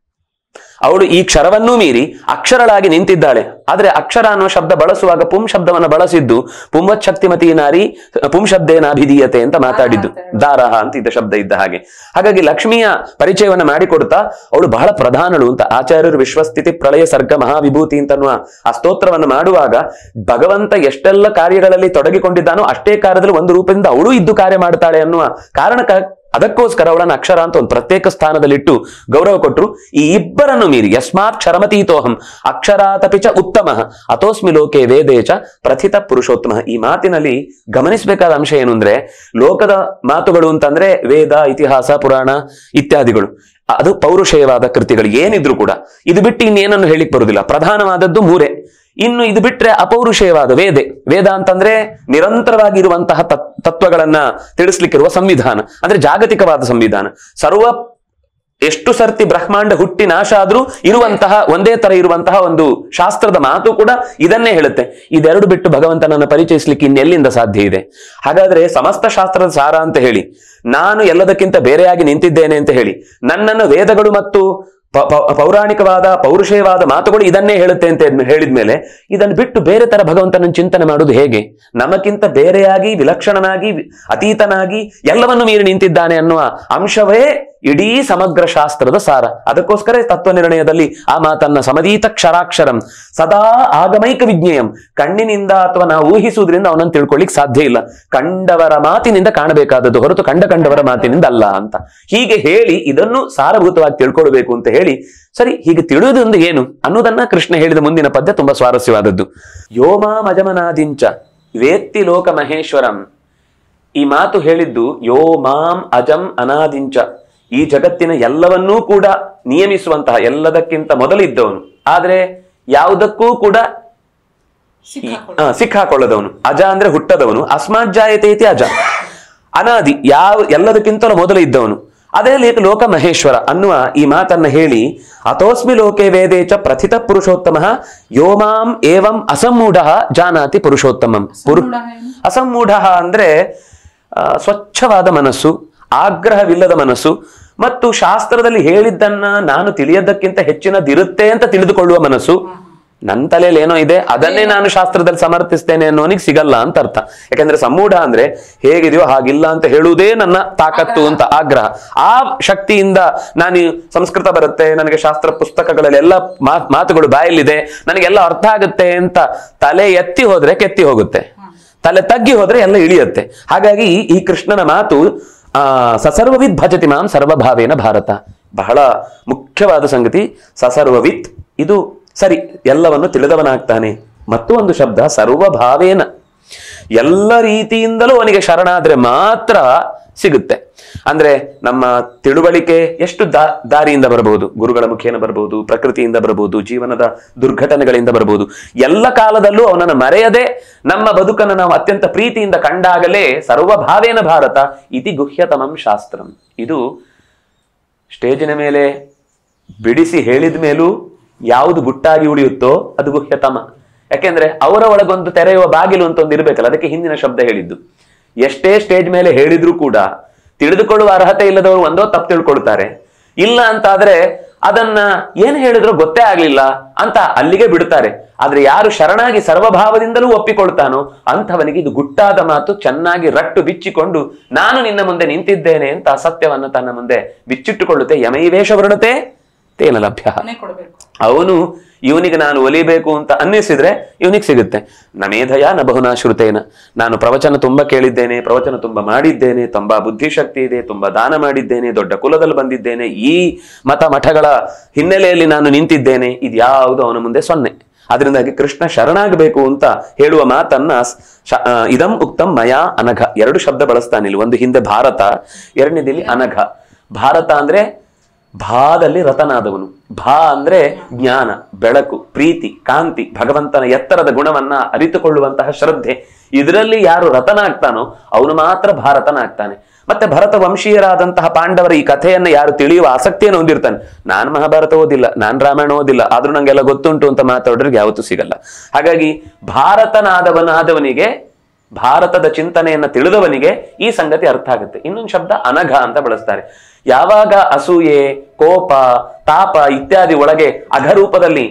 ಅವಳು ಈ ಕ್ಷರವನ್ನೂ ಮೀರಿ ಅಕ್ಷರಳಾಗಿ ನಿಂತಿದ್ದಾಳೆ ಆದ್ರೆ ಅಕ್ಷರ ಅನ್ನುವ ಶಬ್ದ ಬಳಸುವಾಗ ಪುಂ ಶಬ್ದವನ್ನು ಬಳಸಿದ್ದು ಪುಂವತ್ ಶಕ್ತಿಮತಿ ನಾರಿ ಪುಂ ಶಬ್ದೇನಾಭಿಧೀಯತೆ ಅಂತ ಮಾತಾಡಿದ್ದು ದಾರಹ ಅಂತ ಇದ್ದ ಶಬ್ದ ಇದ್ದ ಹಾಗೆ ಹಾಗಾಗಿ ಲಕ್ಷ್ಮಿಯ ಪರಿಚಯವನ್ನ ಮಾಡಿಕೊಡ್ತಾ ಅವಳು ಬಹಳ ಪ್ರಧಾನಳು ಅಂತ ಆಚಾರ್ಯರು ವಿಶ್ವಸ್ಥಿತಿ ಪ್ರಳಯ ಸರ್ಗ ಮಹಾವಿಭೂತಿ ಅಂತ ಅನ್ನುವ ಆ ಸ್ತೋತ್ರವನ್ನು ಮಾಡುವಾಗ ಭಗವಂತ ಎಷ್ಟೆಲ್ಲ ಕಾರ್ಯಗಳಲ್ಲಿ ತೊಡಗಿಕೊಂಡಿದ್ದಾನೋ ಅಷ್ಟೇ ಕಾರ್ಯದಲ್ಲಿ ಒಂದು ರೂಪದಿಂದ ಅವಳು ಇದ್ದು ಕಾರ್ಯ ಮಾಡ್ತಾಳೆ ಅನ್ನುವ ಕಾರಣಕ್ಕ ಅದಕ್ಕೋಸ್ಕರ ಅವಳನ್ನ ಅಕ್ಷರ ಅಂತ ಒಂದು ಪ್ರತ್ಯೇಕ ಸ್ಥಾನದಲ್ಲಿಟ್ಟು ಗೌರವ ಕೊಟ್ಟರು ಈ ಇಬ್ಬರನ್ನು ಮೀರಿ ಯಸ್ಮಾತ್ ಕ್ಷರಮತೀತೋಹಂ ಅಕ್ಷರಾತಪಿ ಚ ಉತ್ತಮ ಅಥೋಸ್ಮಿ ಲೋಕೆ ವೇದೇ ಚ ಪ್ರಥಿತ ಪುರುಷೋತ್ತಮ ಈ ಮಾತಿನಲ್ಲಿ ಗಮನಿಸಬೇಕಾದ ಅಂಶ ಏನು ಅಂದ್ರೆ ಲೋಕದ ಮಾತುಗಳು ಅಂತಂದ್ರೆ ವೇದ ಇತಿಹಾಸ ಪುರಾಣ ಇತ್ಯಾದಿಗಳು ಅದು ಪೌರುಷೇಯವಾದ ಕೃತಿಗಳು ಏನಿದ್ರು ಕೂಡ ಇದು ಬಿಟ್ಟು ಇನ್ನೇನನ್ನು ಹೇಳಿಕ್ ಬರುದಿಲ್ಲ ಪ್ರಧಾನವಾದದ್ದು ಮೂರೇ ಇನ್ನು ಇದು ಬಿಟ್ರೆ ಅಪೌರುಷೇಯವಾದ ವೇದೆ ವೇದ ಅಂತಂದ್ರೆ ನಿರಂತರವಾಗಿ ಇರುವಂತಹ ತತ್- ತತ್ವಗಳನ್ನ ತಿಳಿಸ್ಲಿಕ್ಕಿರುವ ಸಂವಿಧಾನ ಅಂದ್ರೆ ಜಾಗತಿಕವಾದ ಸಂವಿಧಾನ ಸರ್ವ ಎಷ್ಟು ಸರ್ತಿ ಬ್ರಹ್ಮಾಂಡ ಹುಟ್ಟಿ ನಾಶ ಆದ್ರೂ ಇರುವಂತಹ ಒಂದೇ ತರ ಇರುವಂತಹ ಒಂದು ಶಾಸ್ತ್ರದ ಮಾತು ಕೂಡ ಇದನ್ನೇ ಹೇಳುತ್ತೆ ಇದೆರಡು ಬಿಟ್ಟು ಭಗವಂತನನ್ನು ಪರಿಚಯಿಸ್ಲಿಕ್ಕೆ ಇನ್ನೆಲ್ಲಿಂದ ಸಾಧ್ಯ ಇದೆ ಹಾಗಾದ್ರೆ ಸಮಸ್ತ ಶಾಸ್ತ್ರದ ಸಾರ ಅಂತ ಹೇಳಿ ನಾನು ಎಲ್ಲದಕ್ಕಿಂತ ಬೇರೆಯಾಗಿ ನಿಂತಿದ್ದೇನೆ ಅಂತ ಹೇಳಿ ನನ್ನನ್ನು ವೇದಗಳು ಮತ್ತು ಪ- ಪ- ಪೌರಾಣಿಕವಾದ ಪೌರುಷೇಯವಾದ ಮಾತುಗಳು ಇದನ್ನೇ ಹೇಳುತ್ತೆ ಅಂತ ಇದ್ಮ- ಹೇಳಿದ್ಮೇಲೆ ಇದನ್ನು ಬಿಟ್ಟು ಬೇರೆ ತರ ಭಗವಂತನನ್ನು ಚಿಂತನೆ ಮಾಡುವುದು ಹೇಗೆ ನಮಗಿಂತ ಬೇರೆಯಾಗಿ ವಿಲಕ್ಷಣನಾಗಿ ವಿ- ಅತೀತನಾಗಿ ಎಲ್ಲವನ್ನು ಮೀರಿ ನಿಂತಿದ್ದಾನೆ ಅನ್ನುವ ಅಂಶವೇ ಇಡೀ ಸಮಗ್ರ ಶಾಸ್ತ್ರದ ಸಾರ ಅದಕ್ಕೋಸ್ಕರ ತತ್ವ ನಿರ್ಣಯದಲ್ಲಿ ಆ ಮಾತನ್ನ ಸಮದೀತ ಕ್ಷರಾಕ್ಷರಂ ಸದಾ ಆಗಮೈಕ ವಿಜ್ಞೇಯಂ ಕಣ್ಣಿನಿಂದ ಅಥವಾ ನಾವು ಊಹಿಸುವುದರಿಂದ ಅವನನ್ನು ತಿಳ್ಕೊಳ್ಳಿಕ್ ಸಾಧ್ಯ ಇಲ್ಲ ಕಂಡವರ ಮಾತಿನಿಂದ ಕಾಣಬೇಕಾದದ್ದು ಹೊರತು ಕಂಡ ಕಂಡವರ ಮಾತಿನಿಂದ ಅಲ್ಲ ಅಂತ ಹೀಗೆ ಹೇಳಿ ಇದನ್ನು ಸಾರಭೂತವಾಗಿ ತಿಳ್ಕೊಳ್ಬೇಕು ಅಂತ ಹೇಳಿ ಸರಿ ಹೀಗೆ ತಿಳಿಯುವುದೊಂದು ಏನು ಅನ್ನೋದನ್ನ ಕೃಷ್ಣ ಹೇಳಿದ ಮುಂದಿನ ಪದ್ಯ ತುಂಬಾ ಸ್ವಾರಸ್ಯವಾದದ್ದು ಯೋಮಾ ಮಜಮನಾದಿಂಚ ವೇತ್ತಿ ಲೋಕ ಮಹೇಶ್ವರಂ ಈ ಮಾತು ಹೇಳಿದ್ದು ಯೋ ಮಾಂ ಅಜಂ ಅನಾದಿಂಚ ಈ ಜಗತ್ತಿನ ಎಲ್ಲವನ್ನೂ ಕೂಡ ನಿಯಮಿಸುವಂತಹ ಎಲ್ಲದಕ್ಕಿಂತ ಮೊದಲಿದ್ದವನು ಆದ್ರೆ ಯಾವುದಕ್ಕೂ ಕೂಡ ಸಿಕ್ಕಾಕೊಳ್ಳಿ ಆ, ಸಿಕ್ಕಾಕೊಳ್ಳದವನು ಅಜ ಅಂದ್ರೆ ಹುಟ್ಟದವನು ಅಸ್ಮಾತ್ ಜಾಯತೆ ಇತಿ ಅಜ ಅನಾದಿ ಯಾವ ಎಲ್ಲದಕ್ಕಿಂತಲೂ ಮೊದಲು ಇದ್ದವನು ಅದೇ ಲೇಖ ಲೋಕ ಮಹೇಶ್ವರ ಅನ್ನುವ ಈ ಮಾತನ್ನ ಹೇಳಿ ಅಥೋಸ್ಮಿ ಲೋಕೆ ವೇದೇ ಚ ಪ್ರಥಿತ ಪುರುಷೋತ್ತಮ ಯೋಮಾಂ ಏವಂ ಅಸಮ್ಮೂಢ ಜಾನಾತಿ ಪುರುಷೋತ್ತಮಂ ಪುರು ಸಂಗೂಢ ಏನು? ಅಸಮ್ಮೂಢ ಅಂದ್ರೆ ಆ, ಸ್ವಚ್ಛವಾದ ಮನಸ್ಸು ಆಗ್ರಹವಿಲ್ಲದ ಮನಸ್ಸು ಮತ್ತು ಶಾಸ್ತ್ರದಲ್ಲಿ ಹೇಳಿದ್ದನ್ನ ನಾನು ತಿಳಿಯದಕ್ಕಿಂತ ಹೆಚ್ಚಿನದಿರುತ್ತೆ ಅಂತ ತಿಳಿದುಕೊಳ್ಳುವ ಮನಸ್ಸು ನನ್ನ ತಲೆಯಲ್ಲಿ ಏನೋ ಇದೆ ಅದನ್ನೇ ನಾನು ಶಾಸ್ತ್ರದಲ್ಲಿ ಸಮರ್ಥಿಸ್ತೇನೆ ಅನ್ನೋನಿಗೆ ಸಿಗಲ್ಲ ಅಂತ ಅರ್ಥ ಯಾಕಂದ್ರೆ ಸಮೂಢ ಅಂದ್ರೆ ಹೇಗಿದೆಯೋ ಹಾಗಿಲ್ಲ ಅಂತ ಹೇಳುವುದೇ ನನ್ನ ತಾಕತ್ತು ಅಂತ ಆಗ್ರಹ ಆ ಶಕ್ತಿಯಿಂದ ನಾನು ಈ ಸಂಸ್ಕೃತ ಬರುತ್ತೆ ನನಗೆ ಶಾಸ್ತ್ರ ಪುಸ್ತಕಗಳಲ್ಲಿ ಎಲ್ಲ ಮಾತ್- ಮಾತುಗಳು ಬಾಯಲ್ಲಿದೆ ನನಗೆಲ್ಲ ಅರ್ಥ ಆಗುತ್ತೆ ಅಂತ ತಲೆ ಎತ್ತಿ ಹೋದ್ರೆ ಕೆತ್ತಿ ಹೋಗುತ್ತೆ ತಲೆ ತಗ್ಗಿ ಹೋದ್ರೆ ಎಲ್ಲ ಇಳಿಯುತ್ತೆ ಹಾಗಾಗಿ ಈ ಕೃಷ್ಣನ ಮಾತು ಆ ಸಸರ್ವವಿತ್ ಭಜತಿ ಮಾಂ ಸರ್ವಭಾವೇನ ಭಾರತ ಬಹಳ ಮುಖ್ಯವಾದ ಸಂಗತಿ ಸಸರ್ವವಿತ್ ಇದು ಸರಿ ಎಲ್ಲವನ್ನು ತಿಳಿದವನಾಗ್ತಾನೆ ಮತ್ತು ಒಂದು ಶಬ್ದ ಸರ್ವಭಾವೇನ ಎಲ್ಲ ರೀತಿಯಿಂದಲೂ ಅವನಿಗೆ ಶರಣಾದ್ರೆ ಮಾತ್ರ ಸಿಗುತ್ತೆ ಅಂದ್ರೆ ನಮ್ಮ ತಿಳುವಳಿಕೆ ಎಷ್ಟು ದಾ ದಾರಿಯಿಂದ ಬರಬಹುದು ಗುರುಗಳ ಮುಖೇನ ಬರಬಹುದು ಪ್ರಕೃತಿಯಿಂದ ಬರಬಹುದು ಜೀವನದ ದುರ್ಘಟನೆಗಳಿಂದ ಬರಬಹುದು ಎಲ್ಲ ಕಾಲದಲ್ಲೂ ಅವನನ್ನು ಮರೆಯದೆ ನಮ್ಮ ಬದುಕನ್ನು ನಾವು ಅತ್ಯಂತ ಪ್ರೀತಿಯಿಂದ ಕಂಡಾಗಲೇ ಸರ್ವಭಾವೇನ ಭಾರತ ಇತಿ ಗುಹ್ಯತಮಂ ಶಾಸ್ತ್ರಂ ಇದು ಸ್ಟೇಜಿನ ಮೇಲೆ ಬಿಡಿಸಿ ಹೇಳಿದ ಮೇಲೂ ಯಾವುದು ಗುಟ್ಟಾಗಿ ಉಳಿಯುತ್ತೋ ಅದು ಗುಹ್ಯತಮ ಯಾಕೆಂದ್ರೆ ಅವರ ಒಳಗೊಂದು ತೆರೆಯುವ ಬಾಗಿಲು ಅಂತ ಒಂದು ಇರ್ಬೇಕಲ್ಲ ಅದಕ್ಕೆ ಹಿಂದಿನ ಶಬ್ದ ಹೇಳಿದ್ದು ಎಷ್ಟೇ ಸ್ಟೇಜ್ ಮೇಲೆ ಹೇಳಿದ್ರು ಕೂಡ ತಿಳಿದುಕೊಳ್ಳುವ ಅರ್ಹತೆ ಇಲ್ಲದವರು ಒಂದೋ ತಪ್ಪು ತಿಳ್ಕೊಳ್ತಾರೆ ಇಲ್ಲ ಅಂತಾದ್ರೆ ಅದನ್ನ ಏನ್ ಹೇಳಿದ್ರು ಗೊತ್ತೇ ಆಗ್ಲಿಲ್ಲ ಅಂತ ಅಲ್ಲಿಗೆ ಬಿಡುತ್ತಾರೆ ಆದ್ರೆ ಯಾರು ಶರಣಾಗಿ ಸರ್ವಭಾವದಿಂದಲೂ ಒಪ್ಪಿಕೊಳ್ತಾನೋ ಅಂಥವನಿಗೆ ಇದು ಗುಟ್ಟಾದ ಮಾತು ಚೆನ್ನಾಗಿ ರಟ್ಟು ಬಿಚ್ಚಿಕೊಂಡು ನಾನು ನಿನ್ನ ಮುಂದೆ ನಿಂತಿದ್ದೇನೆ ಅಂತ ಸತ್ಯವನ್ನ ತನ್ನ ಮುಂದೆ ಬಿಚ್ಚಿಟ್ಟುಕೊಳ್ಳುತ್ತೆ ಯಮೈವೇಶ ವೃಣತೆ ತೇನ ಲಭ್ಯ ಮನೆ ಕೊಡ್ಬೇಕು ಅವನು ಇವನಿಗೆ ನಾನು ಒಲಿಬೇಕು ಅಂತ ಅನ್ನಿಸಿದ್ರೆ ಇವನಿಗೆ ಸಿಗುತ್ತೆ ನಮೇಧಯ ನ ಬಹುನಾ ಶ್ರುತೇನ ನಾನು ಪ್ರವಚನ ತುಂಬಾ ಕೇಳಿದ್ದೇನೆ ಪ್ರವಚನ ತುಂಬಾ ಮಾಡಿದ್ದೇನೆ ತುಂಬಾ ಬುದ್ಧಿಶಕ್ತಿ ಇದೆ ತುಂಬಾ ದಾನ ಮಾಡಿದ್ದೇನೆ ದೊಡ್ಡ ಕುಲದಲ್ಲಿ ಬಂದಿದ್ದೇನೆ ಈ ಮತ ಮಠಗಳ ಹಿನ್ನೆಲೆಯಲ್ಲಿ ನಾನು ನಿಂತಿದ್ದೇನೆ ಇದ್ಯಾವುದು ಅವನ ಮುಂದೆ ಸೊನ್ನೆ ಅದರಿಂದಾಗಿ ಕೃಷ್ಣ ಶರಣಾಗಬೇಕು ಅಂತ ಹೇಳುವ ಮಾತನ್ನ ಶ- ಆ, ಇದಂ ಉಕ್ತಂ ಮಯಾ ಅನಘ ಎರಡು ಶಬ್ದ ಬಳಸ್ತಾನೆ ಇಲ್ಲಿ ಒಂದು ಹಿಂದೆ ಭಾರತ ಎರಡನೇದಿಲ್ಲಿ ಅನಘ ಭಾರತ ಅಂದ್ರೆ ಭಾದಲ್ಲಿ ರತನಾದವನು ಭಾ ಅಂದ್ರೆ ಜ್ಞಾನ ಬೆಳಕು ಪ್ರೀತಿ ಕಾಂತಿ ಭಗವಂತನ ಎತ್ತರದ ಗುಣವನ್ನ ಅರಿತುಕೊಳ್ಳುವಂತಹ ಶ್ರದ್ಧೆ ಇದರಲ್ಲಿ ಯಾರು ರತನಾಗ್ತಾನೋ ಅವನು ಮಾತ್ರ ಭಾರತನಾಗ್ತಾನೆ ಮತ್ತೆ ಭರತ ವಂಶೀಯರಾದಂತಹ ಪಾಂಡವರ ಈ ಕಥೆಯನ್ನ ಯಾರು ತಿಳಿಯುವ ಆಸಕ್ತಿಯನ್ನು ಹೊಂದಿರ್ತಾನೆ ನಾನ್ ಮಹಾಭಾರತ ಓದಿಲ್ಲ ನಾನ್ ರಾಮಾಯಣ ಓದಿಲ್ಲ ಆದ್ರೂ ನಂಗೆಲ್ಲ ಗೊತ್ತುಂಟು ಅಂತ ಮಾತಾಡೋರಿಗೆ ಯಾವತ್ತೂ ಸಿಗಲ್ಲ ಹಾಗಾಗಿ ಭಾರತನಾದವನಾದವನಿಗೆ ಭಾರತದ ಚಿಂತನೆಯನ್ನ ತಿಳಿದವನಿಗೆ ಈ ಸಂಗತಿ ಅರ್ಥ ಆಗುತ್ತೆ ಇನ್ನೊಂದು ಶಬ್ದ ಅನಘ ಅಂತ ಬಳಸ್ತಾರೆ ಯಾವಾಗ ಅಸೂಯೆ ಕೋಪ ತಾಪ ಇತ್ಯಾದಿ ಒಳಗೆ ಅಘರೂಪದಲ್ಲಿ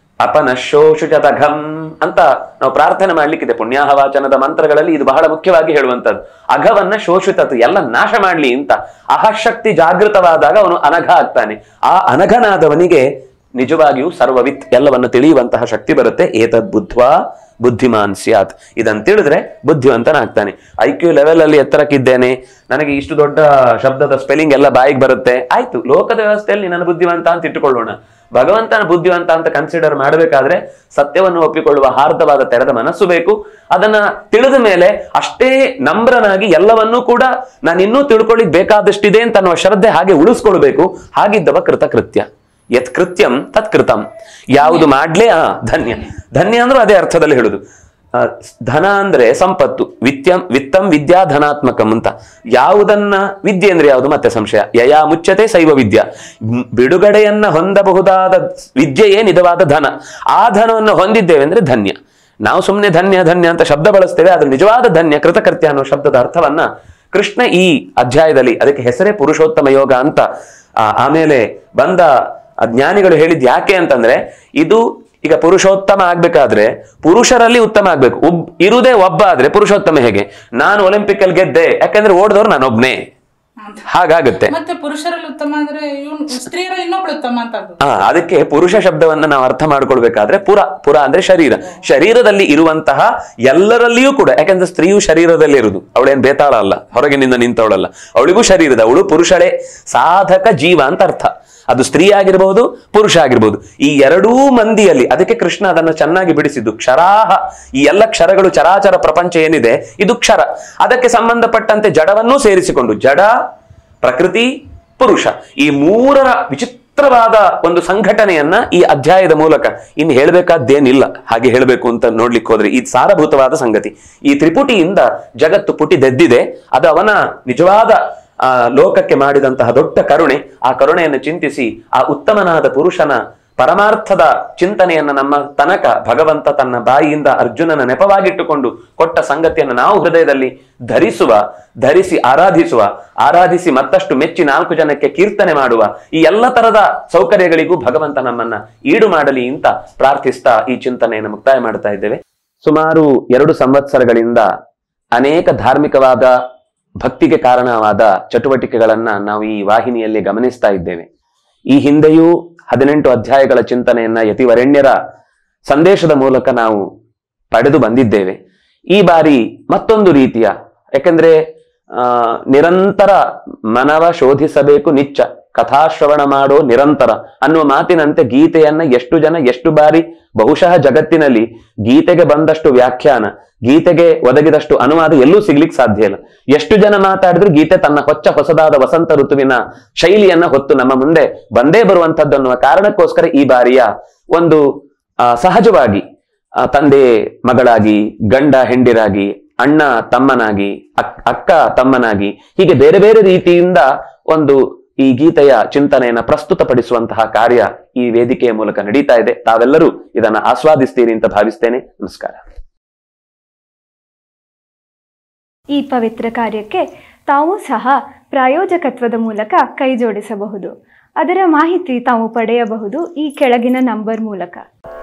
ಅಪನಶೋಷುಚತಘಂ ಅಂತ ನಾವು ಪ್ರಾರ್ಥನೆ ಮಾಡ್ಲಿಕ್ಕಿದೆ ಪುಣ್ಯಾಹವಾಚನದ ಮಂತ್ರಗಳಲ್ಲಿ ಇದು ಬಹಳ ಮುಖ್ಯವಾಗಿ ಹೇಳುವಂತದ್ದು ಅಘವನ್ನ ಶೋಷಿತತು ಎಲ್ಲ ನಾಶ ಮಾಡ್ಲಿ ಅಂತ ಅಹಶಕ್ತಿ ಜಾಗೃತವಾದಾಗ ಅವನು ಅನಘ ಆಗ್ತಾನೆ ಆ ಅನಘನಾದವನಿಗೆ ನಿಜವಾಗಿಯೂ ಸರ್ವವಿತ್ ಎಲ್ಲವನ್ನು ತಿಳಿಯುವಂತಹ ಶಕ್ತಿ ಬರುತ್ತೆ ಏತದ್ ಬುದ್ಧ್ವಾ ಬುದ್ಧಿಮಾನ್ ಸ್ಯಾತ್ ಇದನ್ನು ತಿಳಿದ್ರೆ ಬುದ್ಧಿವಂತನಾಗ್ತಾನೆ ಐ ಕ್ಯೂ ಲೆವೆಲ್ ಅಲ್ಲಿ ಎತ್ತರಕ್ಕಿದ್ದೇನೆ ನನಗೆ ಇಷ್ಟು ದೊಡ್ಡ ಶಬ್ದದ ಸ್ಪೆಲ್ಲಿಂಗ್ ಎಲ್ಲ ಬಾಯಿಗೆ ಬರುತ್ತೆ ಆಯ್ತು ಲೋಕದ ವ್ಯವಸ್ಥೆಯಲ್ಲಿ ನನ್ನ ಬುದ್ಧಿವಂತ ಅಂತ ಇಟ್ಟುಕೊಳ್ಳೋಣ ಭಗವಂತನ ಬುದ್ಧಿವಂತ ಅಂತ ಕನ್ಸಿಡರ್ ಮಾಡಬೇಕಾದ್ರೆ ಸತ್ಯವನ್ನು ಒಪ್ಪಿಕೊಳ್ಳುವ ಹಾರ್ದವಾದ ತೆರೆದ ಮನಸ್ಸು ಬೇಕು ಅದನ್ನ ತಿಳಿದ ಮೇಲೆ ಅಷ್ಟೇ ನಮ್ರನಾಗಿ ಎಲ್ಲವನ್ನೂ ಕೂಡ ನಾನು ಇನ್ನೂ ತಿಳ್ಕೊಳ್ಳಿಕ್ ಬೇಕಾದಷ್ಟಿದೆ ಅಂತ ಅನ್ನುವ ಶ್ರದ್ಧೆ ಹಾಗೆ ಉಳಿಸ್ಕೊಳ್ಬೇಕು ಹಾಗಿದ್ದವ ಕೃತಕೃತ್ಯ ಯತ್ ಕೃತ್ಯಂ ತತ್ ಕೃತಂ ಯಾವುದು ಮಾಡ್ಲೇ ಆ ಧನ್ಯ ಧನ್ಯ ಅಂದ್ರೂ ಅದೇ ಅರ್ಥದಲ್ಲಿ ಹೇಳುದು ಆ, ಧನ ಅಂದ್ರೆ ಸಂಪತ್ತು ವಿತ್ಯಂ ವಿತ್ತಂ ವಿದ್ಯಾ ಧನಾತ್ಮಕಂ ಅಂತ ಯಾವುದನ್ನ ವಿದ್ಯೆ ಅಂದ್ರೆ ಯಾವುದು ಮತ್ತೆ ಸಂಶಯ ಯಯಾ ಮುಚ್ಚತೆ ಶೈವ ವಿದ್ಯಾ ಮ್, ಬಿಡುಗಡೆಯನ್ನ ಹೊಂದಬಹುದಾದ ವಿದ್ಯೆಯೇ ನಿಜವಾದ ಧನ ಆ ಧನವನ್ನು ಹೊಂದಿದ್ದೇವೆ ಅಂದ್ರೆ ಧನ್ಯ ನಾವು ಸುಮ್ಮನೆ ಧನ್ಯ ಧನ್ಯ ಅಂತ ಶಬ್ದ ಬಳಸ್ತೇವೆ ಆದ್ರೆ ನಿಜವಾದ ಧನ್ಯ ಕೃತಕೃತ್ಯ ಅನ್ನೋ ಶಬ್ದದ ಅರ್ಥವನ್ನ ಕೃಷ್ಣ ಈ ಅಧ್ಯಾಯದಲ್ಲಿ ಅದಕ್ಕೆ ಹೆಸರೇ ಪುರುಷೋತ್ತಮ ಯೋಗ ಅಂತ ಆ, ಆಮೇಲೆ ಬಂದ ಆ ಜ್ಞಾನಿಗಳು ಹೇಳಿದ್ ಯಾಕೆ ಅಂತಂದ್ರೆ ಇದು ಈಗ ಪುರುಷೋತ್ತಮ ಆಗ್ಬೇಕಾದ್ರೆ ಪುರುಷರಲ್ಲಿ ಉತ್ತಮ ಆಗ್ಬೇಕು ಒಬ್ ಇರುವುದೇ ಒಬ್ಬ ಆದ್ರೆ ಪುರುಷೋತ್ತಮ ಹೇಗೆ ನಾನು ಒಲಿಂಪಿಕ್ ಅಲ್ಲಿ ಗೆದ್ದೆ ಯಾಕಂದ್ರೆ ಓಡಿದವ್ರು ನಾನೊಬ್ನೇ ಅಂತ. ಹಾಗಾಗುತ್ತೆ ಮತ್ತೆ ಪುರುಷರಲ್ಲಿ ಉತ್ತಮ ಅಂದ್ರೆ ಇವ್ನು ಸ್ತ್ರೀಯರಲ್ಲಿ ಇನ್ನೊಬ್ಳು ಉತ್ತಮ ಅಂತ ಆಗ್ಬೇಕು ಆ ಅದಕ್ಕೆ ಪುರುಷ ಶಬ್ದವನ್ನ ನಾವು ಅರ್ಥ ಮಾಡ್ಕೊಳ್ಬೇಕಾದ್ರೆ ಪುರ ಪುರ ಅಂದ್ರೆ ಶರೀರ ಶರೀರದಲ್ಲಿ ಇರುವಂತಹ ಎಲ್ಲರಲ್ಲಿಯೂ ಕೂಡ ಯಾಕಂದ್ರೆ ಸ್ತ್ರೀಯು ಶರೀರದಲ್ಲಿ ಇರುವುದು ಅವಳೇನ್ ಬೇತಾಳ ಅಲ್ಲ ಹೊರಗಿನಿಂದ ನಿಂತವಳಲ್ಲ ಅವಳಿಗೂ ಶರೀರದ ಅವಳು ಪುರುಷಳೇ ಸಾಧಕ ಜೀವ ಅಂತ ಅರ್ಥ ಅದು ಸ್ತ್ರೀ ಆಗಿರಬಹುದು ಪುರುಷ ಆಗಿರಬಹುದು ಈ ಎರಡೂ ಮಂದಿಯಲ್ಲಿ ಅದಕ್ಕೆ ಕೃಷ್ಣ ಅದನ್ನು ಚೆನ್ನಾಗಿ ಬಿಡಿಸಿದ್ದು ಕ್ಷರಾಹ ಈ ಎಲ್ಲ ಕ್ಷರಗಳು ಚರಾಚರ ಪ್ರಪಂಚ ಏನಿದೆ ಇದು ಕ್ಷರ ಅದಕ್ಕೆ ಸಂಬಂಧಪಟ್ಟಂತೆ ಜಡವನ್ನೂ ಸೇರಿಸಿಕೊಂಡು ಜಡ ಪ್ರಕೃತಿ ಪುರುಷ ಈ ಮೂರರ ವಿಚಿತ್ರವಾದ ಒಂದು ಸಂಘಟನೆಯನ್ನ ಈ ಅಧ್ಯಾಯದ ಮೂಲಕ ಇನ್ನು ಹೇಳಬೇಕಾದ್ದೇನಿಲ್ಲ ಹಾಗೆ ಹೇಳಬೇಕು ಅಂತ ನೋಡ್ಲಿಕ್ಕೆ ಹೋದ್ರೆ ಈ ಸಾರಭೂತವಾದ ಸಂಗತಿ ಈ ತ್ರಿಪುಟಿಯಿಂದ ಜಗತ್ತು ಪುಟಿದೆದ್ದಿದೆ ಅದು ಅವನ ನಿಜವಾದ ಆ ಲೋಕಕ್ಕೆ ಮಾಡಿದಂತಹ ದೊಡ್ಡ ಕರುಣೆ ಆ ಕರುಣೆಯನ್ನು ಚಿಂತಿಸಿ ಆ ಉತ್ತಮನಾದ ಪುರುಷನ ಪರಮಾರ್ಥದ ಚಿಂತನೆಯನ್ನ ನಮ್ಮ ತನಕ ಭಗವಂತ ತನ್ನ ಬಾಯಿಯಿಂದ ಅರ್ಜುನನ ನೆಪವಾಗಿಟ್ಟುಕೊಂಡು ಕೊಟ್ಟ ಸಂಗತಿಯನ್ನು ನಾವು ಹೃದಯದಲ್ಲಿ ಧರಿಸುವ ಧರಿಸಿ ಆರಾಧಿಸುವ ಆರಾಧಿಸಿ ಮತ್ತಷ್ಟು ಮೆಚ್ಚಿ ನಾಲ್ಕು ಜನಕ್ಕೆ ಕೀರ್ತನೆ ಮಾಡುವ ಈ ಎಲ್ಲ ತರದ ಸೌಕರ್ಯಗಳಿಗೂ ಭಗವಂತ ನಮ್ಮನ್ನ ಈಡು ಮಾಡಲಿ ಅಂತ ಪ್ರಾರ್ಥಿಸ್ತಾ ಈ ಚಿಂತನೆಯನ್ನು ಮುಕ್ತಾಯ ಮಾಡ್ತಾ ಇದ್ದೇವೆ ಸುಮಾರು ಎರಡು ಸಂವತ್ಸರಗಳಿಂದ ಅನೇಕ ಧಾರ್ಮಿಕವಾದ ಭಕ್ತಿಗೆ ಕಾರಣವಾದ ಚಟುವಟಿಕೆಗಳನ್ನ ನಾವು ಈ ವಾಹಿನಿಯಲ್ಲಿ ಗಮನಿಸ್ತಾ ಇದ್ದೇವೆ ಈ ಹಿಂದೆಯೂ ಹದಿನೆಂಟು ಅಧ್ಯಾಯಗಳ ಚಿಂತನೆಯನ್ನ ಯತಿವರೆಣ್ಯರ ಸಂದೇಶದ ಮೂಲಕ ನಾವು ಪಡೆದು ಬಂದಿದ್ದೇವೆ ಈ ಬಾರಿ ಮತ್ತೊಂದು ರೀತಿಯ ಯಾಕಂದ್ರೆ ಆ ನಿರಂತರ ಮನವ ಶೋಧಿಸಬೇಕು ನಿಚ್ಚ ಕಥಾಶ್ರವಣ ಮಾಡೋ ನಿರಂತರ ಅನ್ನುವ ಮಾತಿನಂತೆ ಗೀತೆಯನ್ನ ಎಷ್ಟು ಜನ ಎಷ್ಟು ಬಾರಿ ಬಹುಶಃ ಜಗತ್ತಿನಲ್ಲಿ ಗೀತೆಗೆ ಬಂದಷ್ಟು ವ್ಯಾಖ್ಯಾನ ಗೀತೆಗೆ ಒದಗಿದಷ್ಟು ಅನುವಾದ ಎಲ್ಲೂ ಸಿಗ್ಲಿಕ್ಕೆ ಸಾಧ್ಯ ಇಲ್ಲ ಎಷ್ಟು ಜನ ಮಾತಾಡಿದ್ರು ಗೀತೆ ತನ್ನ ಹೊಚ್ಚ ಹೊಸದಾದ ವಸಂತ ಋತುವಿನ ಶೈಲಿಯನ್ನ ಹೊತ್ತು ನಮ್ಮ ಮುಂದೆ ಬಂದೇ ಬರುವಂತದ್ದು ಅನ್ನುವ ಕಾರಣಕ್ಕೋಸ್ಕರ ಈ ಬಾರಿಯ ಒಂದು ಆ, ಸಹಜವಾಗಿ ಆ, ತಂದೆ ಮಗಳಾಗಿ ಗಂಡ ಹೆಂಡಿರಾಗಿ ಅಣ್ಣ ತಮ್ಮನಾಗಿ ಅಕ್- ಅಕ್ಕ ತಮ್ಮನಾಗಿ ಹೀಗೆ ಬೇರೆ ಬೇರೆ ರೀತಿಯಿಂದ ಒಂದು ಈ ಗೀತೆಯ ಚಿಂತನೆಯನ್ನ ಪ್ರಸ್ತುತಪಡಿಸುವಂತಹ ಕಾರ್ಯ ಈ ವೇದಿಕೆಯ ಮೂಲಕ ನಡೀತಾ ಇದೆ ತಾವೆಲ್ಲರೂ ಇದನ್ನ ಆಸ್ವಾದಿಸ್ತೀರಿ ಅಂತ ಭಾವಿಸ್ತೇನೆ ನಮಸ್ಕಾರ ಈ ಪವಿತ್ರ ಕಾರ್ಯಕ್ಕೆ ತಾವು ಸಹ ಪ್ರಾಯೋಜಕತ್ವದ ಮೂಲಕ ಕೈ ಜೋಡಿಸಬಹುದು ಅದರ ಮಾಹಿತಿ ತಾವು ಪಡೆಯಬಹುದು ಈ ಕೆಳಗಿನ ನಂಬರ್ ಮೂಲಕ